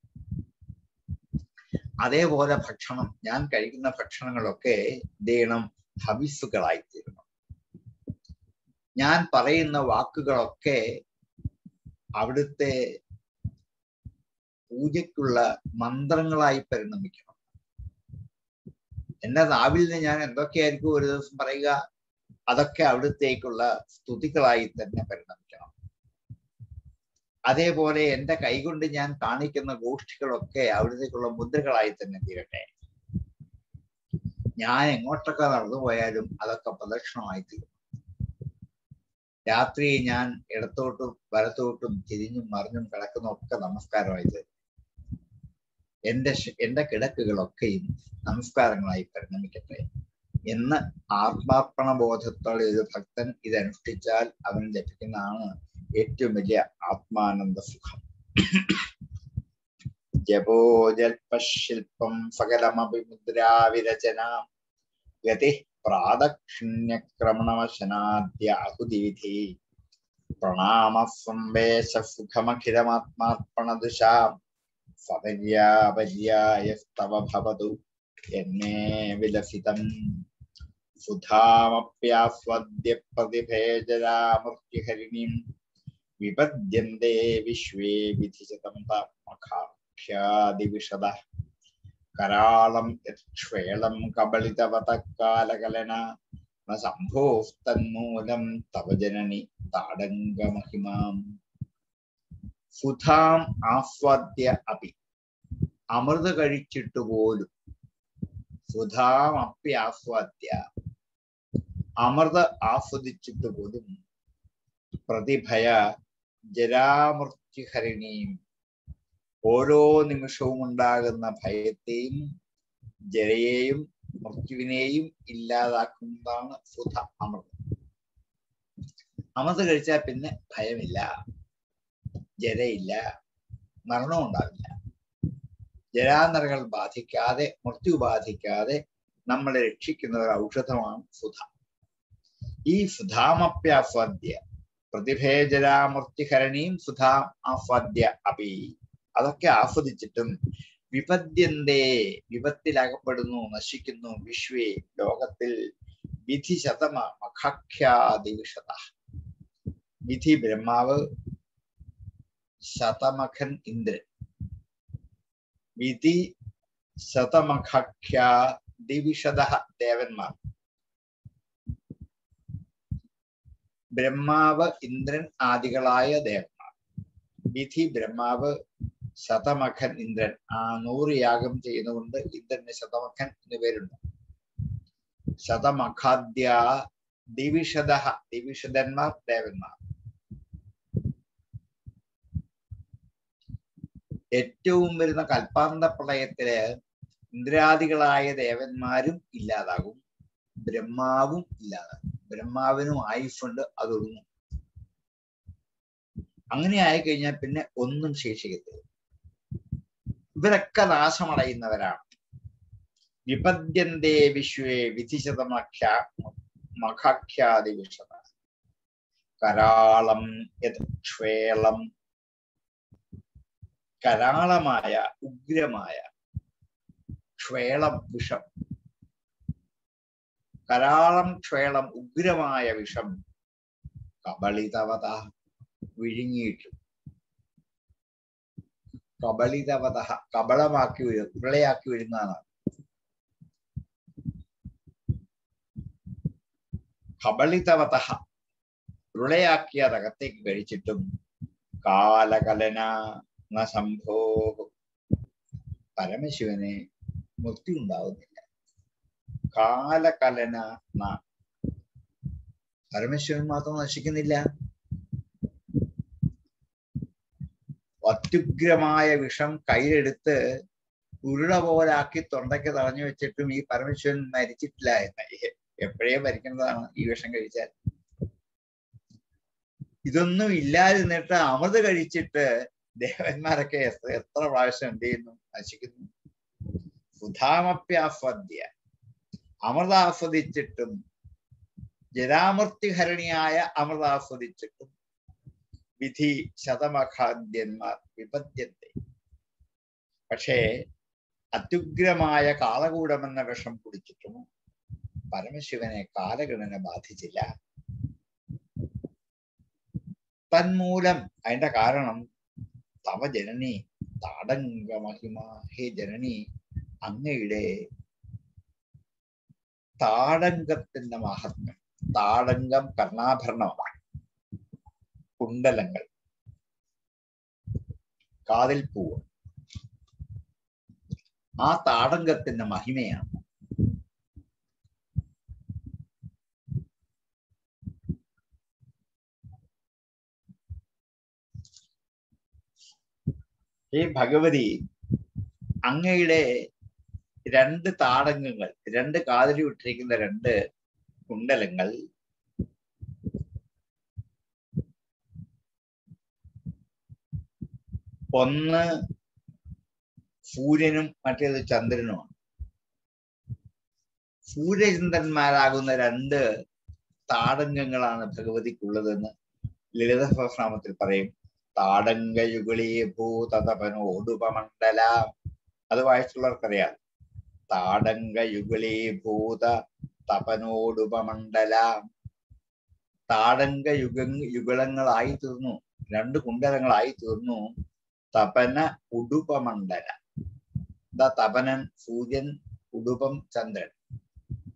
അതേപോലെ ഭക്ഷണം ഞാൻ കഴിക്കുന്ന ഭക്ഷണങ്ങളൊക്കെ ദേണം ഹവിസുകളായി തീരണം ഞാൻ പറയുന്ന വാക്കുകളൊക്കെ അവിടുത്തെ പൂജയ്ക്കുള്ള മന്ത്രങ്ങളായി പരിണമിക്കണം എന്റെ നാവിൽ നിന്ന് ഞാൻ എന്തൊക്കെയായിരിക്കും ഒരു ദിവസം പറയുക അതൊക്കെ അവിടുത്തേക്കുള്ള സ്തുതികളായി തന്നെ പരിണമിക്കണം അതേപോലെ എന്റെ കൈകൊണ്ട് ഞാൻ കാണിക്കുന്ന ഗോഷ്ഠികളൊക്കെ അവിടത്തേക്കുള്ള മുദ്രകളായി തന്നെ തീരട്ടെ ഞാൻ എങ്ങോട്ടൊക്കെ നടന്നു പോയാലും അതൊക്കെ പ്രദക്ഷിണമായി തീരും രാത്രി ഞാൻ ഇടത്തോട്ടും വലത്തോട്ടും തിരിഞ്ഞും മറിഞ്ഞും കിടക്കുന്നൊക്കെ നമസ്കാരമായി തരും എന്റെ എന്റെ കിടക്കുകളൊക്കെയും നമസ്കാരങ്ങളായി പരിണമിക്കട്ടെ എന്ന് ആത്മാർപ്പണ ബോധത്തോടെ ഒരു ഭക്തൻ ഇത് അനുഷ്ഠിച്ചാൽ അവന് ലഭിക്കുന്നതാണ് ഏറ്റവും വലിയ ആത്മാനന്ദ സുഖം ജപോ ജൽപശില്പം സകലമഭിമുദ്രാവിരചന ഗതി പ്രാദക്ഷിണ്യക്രമണവശനാദ്യാഹുതിവിധി പ്രണാമ സംവേശ സുഖമഖിലമാത്മാർപ്പണദുശാ സപര്യാപര്യായസ്തവ ഭവതു എന്നേ വിലസിതം സുധാമപ്യാസ്വദ്യ പ്രതിഭേജരാമൃത്യുഹരിണീം വിപദ്യന്തേ വിശ്വേ വിധിശതം മഖാഖ്യാദിവിശദ കരാളം യക്ഷേളം കബളിതവതക്കാലകലന ന സംഭോസ്തന്മൂലം തവ ജനനി താടങ്കമഹിമാം സുധാം ആസ്വാദ്യ അപി അമൃത് കഴിച്ചിട്ട് പോലും സുധാം അപ്പി ആസ്വാദ്യ അമൃത് ആസ്വദിച്ചിട്ട് പോലും പ്രതിഭയ ജരാമൃത്യുഹരിണിയും ഓരോ നിമിഷവും ഉണ്ടാകുന്ന ഭയത്തെയും ജരയെയും മൃത്യുവിനെയും ഇല്ലാതാക്കുന്നതാണ് സുധ അമൃത് അമൃത് കഴിച്ചാൽ പിന്നെ ഭയമില്ല ജരയില്ല മരണവും ഉണ്ടാവില്ല ജരാനരകൾ ബാധിക്കാതെ മൃത്യു ബാധിക്കാതെ നമ്മളെ രക്ഷിക്കുന്ന ഒരു ഔഷധമാണ് സുധ ഈ സുധാമപ്യാസ്വാദ്യ പ്രതിഭേജരാമൃത്യുഹരണീം സുധാം ആസ്വാദ്യ അപി അതൊക്കെ ആസ്വദിച്ചിട്ടും വിപദ്യന്തേ വിപത്തിലകപ്പെടുന്നു നശിക്കുന്നു വിശ്വേ ലോകത്തിൽ വിധി ശതമ മഖാഖ്യാദിവിഷത വിധി ബ്രഹ്മാവ് ശതമഖൻ ഇന്ദ്രൻ വിധി ശതമഖ്യാദിവിഷത ദേവന്മാർ ബ്രഹ്മാവ് ഇന്ദ്രൻ ആദികളായ ദേവന്മാർ വിധി ബ്രഹ്മാവ് ശതമഖൻ ഇന്ദ്രൻ ആ നൂറ് യാഗം ചെയ്യുന്നതുകൊണ്ട് ഇന്ദ്രന് ശതമഖൻ എന്ന് പേരുണ്ട് ശതമഖാദ്യ ദിവിഷദ ദിവിഷദന്മാർ ദേവന്മാർ ഏറ്റവും വരുന്ന കൽപ്പാന്ത പ്രളയത്തില് ഇന്ദ്രാദികളായ ദേവന്മാരും ഇല്ലാതാകും ബ്രഹ്മാവും ഇല്ലാതാകും ബ്രഹ്മാവിനും ആയുഷുണ്ട് അതൊന്നും അങ്ങനെ ആയിക്കഴിഞ്ഞാൽ പിന്നെ ഒന്നും ശേഷിക്കത്തില്ല ഇവരൊക്കെ നാശമടയുന്നവരാണ് വിപദ്യന്തേ വിശ്വേ വിധിശതമഖ്യ മഖാഖ്യാദി വിഷത കരാളം യക്ഷേളം കരാളമായ ഉഗ്രമായ ക്ഷേളം വിഷം കരാളം ക്ഷേളം ഉഗ്രമായ വിഷം കബളിതവത വിഴുങ്ങിയിട്ടു കബളിതവത കബളമാക്കി വരും ഉരുളയാക്കി വരുന്നതാണ് കബളിതവത ഉരുളയാക്കി അതകത്തേക്ക് കഴിച്ചിട്ടും കാലകലന ന സംഭോ പരമശിവന് മുക്തി ഉണ്ടാവുന്നില്ല കാലകലന ന പരമശിവൻ മാത്രം നശിക്കുന്നില്ല അത്യുഗ്രമായ വിഷം കയ്യിലെടുത്ത് ഉരുള പോലാക്കി തൊണ്ടയ്ക്ക് തടഞ്ഞു വെച്ചിട്ടും ഈ പരമശിവൻ മരിച്ചിട്ടില്ല എന്ന് എപ്പോഴേ മരിക്കുന്നതാണ് ഈ വിഷം കഴിച്ചാൽ ഇതൊന്നും ഇല്ലാതിരുന്നിട്ട് അമൃത് കഴിച്ചിട്ട് ദേവന്മാരൊക്കെ എത്ര എത്ര പ്രാവശ്യം എന്ത് ചെയ്യുന്നു നശിക്കുന്നു സുധാമപ്യാസ്വദ്യ അമൃതാസ്വദിച്ചിട്ടും ജരാമൃത്യുഹരണിയായ അമൃതാസ്വദിച്ചിട്ടും വിധി ശതമഖാദ്യന്മാർ വിപദ്യത്തെ പക്ഷേ അത്യുഗ്രമായ കാളകൂടമെന്ന വിഷം കുടിച്ചിട്ടും പരമശിവനെ കാലഗണന ബാധിച്ചില്ല തന്മൂലം അതിന്റെ കാരണം തവ ജനനി താടങ്ക മഹിമ ഹേ ജനനി അങ്ങയുടെ താടങ്കത്തിന്റെ മഹത്വം താടങ്കം കർണാഭരണമാണ് കുണ്ടലങ്ങൾ കാതിൽ പൂവ് ആ താടങ്കത്തിന്റെ മഹിമയാണ് ഈ ഭഗവതി അങ്ങയുടെ രണ്ട് താടങ്കങ്ങൾ രണ്ട് കാതിൽ വിട്ടിരിക്കുന്ന രണ്ട് കുണ്ടലങ്ങൾ ഒന്ന് സൂര്യനും മറ്റേത് ചന്ദ്രനുമാണ് സൂര്യചന്ദ്രന്മാരാകുന്ന രണ്ട് താടങ്കങ്ങളാണ് ഭഗവതിക്കുള്ളതെന്ന് ലളിത സഹസ്രനാമത്തിൽ പറയും താടങ്കയുഗളി ഭൂതതപനോടുപമണ്ഡല അത് വായിച്ചുള്ളവർക്കറിയാം താടങ്കയുഗളി ഭൂത തപനോടുപമണ്ഡല താടങ്ക യുഗ യുഗളങ്ങളായി തീർന്നു രണ്ട് കുണ്ടലങ്ങളായി തീർന്നു തപന ഉടുപമണ്ഡല ദ തപനൻ സൂര്യൻ ഉടുപം ചന്ദ്രൻ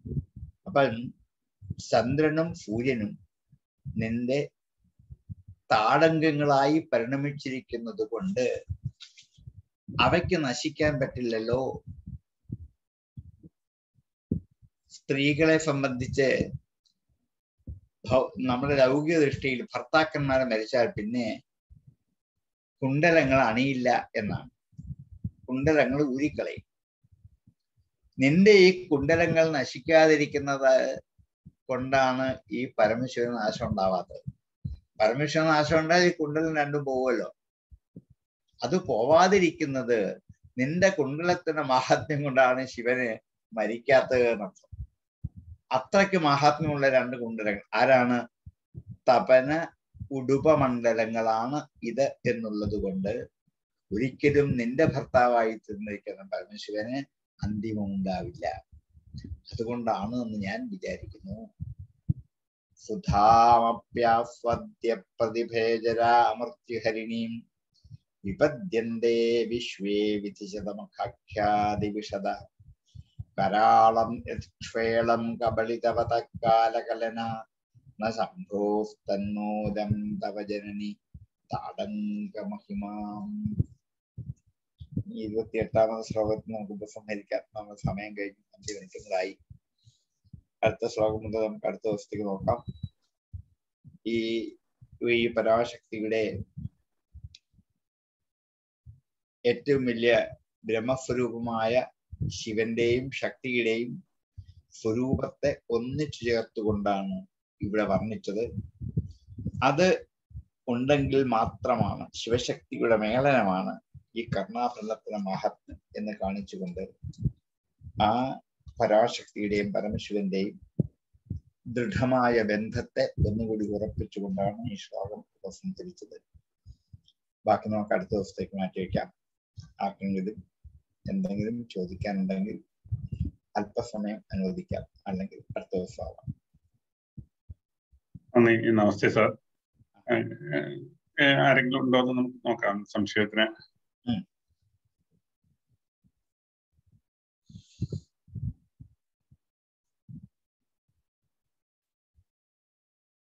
അപ്പം ചന്ദ്രനും സൂര്യനും നിന്റെ താടങ്കങ്ങളായി പരിണമിച്ചിരിക്കുന്നത് കൊണ്ട് അവയ്ക്ക് നശിക്കാൻ പറ്റില്ലല്ലോ സ്ത്രീകളെ സംബന്ധിച്ച് ഭൗ- നമ്മുടെ ലൗകിക ദൃഷ്ടിയിൽ ഭർത്താക്കന്മാരെ മരിച്ചാൽ പിന്നെ കുണ്ടലങ്ങൾ അണിയില്ല എന്നാണ് കുണ്ടലങ്ങൾ ഊരിക്കളയും നിന്റെ ഈ കുണ്ടലങ്ങൾ നശിക്കാതിരിക്കുന്നത് കൊണ്ടാണ് ഈ പരമശിവന് നാശം ഉണ്ടാവാത്തത് പരമശിവന് നാശം ഉണ്ടായാൽ ഈ കുണ്ടലം രണ്ടും പോവുമല്ലോ അത് പോവാതിരിക്കുന്നത് നിന്റെ കുണ്ടലത്തിന്റെ മഹാത്മ്യം കൊണ്ടാണ് ശിവന് മരിക്കാത്തത് എന്നർത്ഥം അത്രയ്ക്ക് മഹാത്മ്യമുള്ള രണ്ട് കുണ്ടലങ്ങൾ ആരാണ് തപന ഉടുപമണ്ഡലങ്ങളാണ് ഇത് എന്നുള്ളത് കൊണ്ട് ഒരിക്കലും നിന്റെ ഭർത്താവായി തീർന്നിരിക്കുന്ന പരമശിവന് അന്തിമം ഉണ്ടാവില്ല അതുകൊണ്ടാണ് എന്ന് ഞാൻ വിചാരിക്കുന്നു സുധാമപ്യാസ്വദ്യ പ്രതിഭേജരാമൃത്യുഹരിണീം വിപദ്യന്തേ വിശ്വേ വിധിശതമഖാഖ്യാദിവിശദ കരാളം യക്ഷ്വേളം കബളിതവത കാലകലന ന സംഭോസ്തന്നോദം തവ ജനനി താടങ്കമഹിമാം ഈ ഇരുപത്തിയെട്ടാമത് ശ്ലോകത്തിൽ നമുക്ക് ഉപസംഹരിക്കാം നമ്മൾ സമയം കഴിഞ്ഞ് അഞ്ച് മിനിറ്റുകളായി അടുത്ത ശ്ലോകം മുതൽ നമുക്ക് അടുത്ത ദിവസത്തേക്ക് നോക്കാം ഈ ഈ പരാശക്തിയുടെ ഏറ്റവും വലിയ ബ്രഹ്മസ്വരൂപമായ ശിവന്റെയും ശക്തിയുടെയും സ്വരൂപത്തെ ഒന്നിച്ചു ചേർത്തുകൊണ്ടാണ് ഇവിടെ വർണ്ണിച്ചത് അത് ഉണ്ടെങ്കിൽ മാത്രമാണ് ശിവശക്തിയുടെ മേളനമാണ് ഈ കർണാഭരണത്തിന് മഹത്വം എന്ന് കാണിച്ചുകൊണ്ട് ആ പരാശക്തിയുടെയും പരമശിവന്റെയും ദൃഢമായ ബന്ധത്തെ ഒന്നുകൂടി ഉറപ്പിച്ചുകൊണ്ടാണ് ഈ ശ്ലോകം ഉപസംഹരിച്ചത് ബാക്കി നമുക്ക് അടുത്ത ദിവസത്തേക്ക് മാറ്റിവെക്കാം ആർക്കെങ്കിലും എന്തെങ്കിലും ചോദിക്കാനുണ്ടെങ്കിൽ അല്പസമയം അനുവദിക്കാം അല്ലെങ്കിൽ അടുത്ത ദിവസം ആവാം
നന്ദി നമസ്തേ സാർ ആരെങ്കിലും ഉണ്ടോ എന്ന് നമുക്ക് നോക്കാം സംശയത്തിന്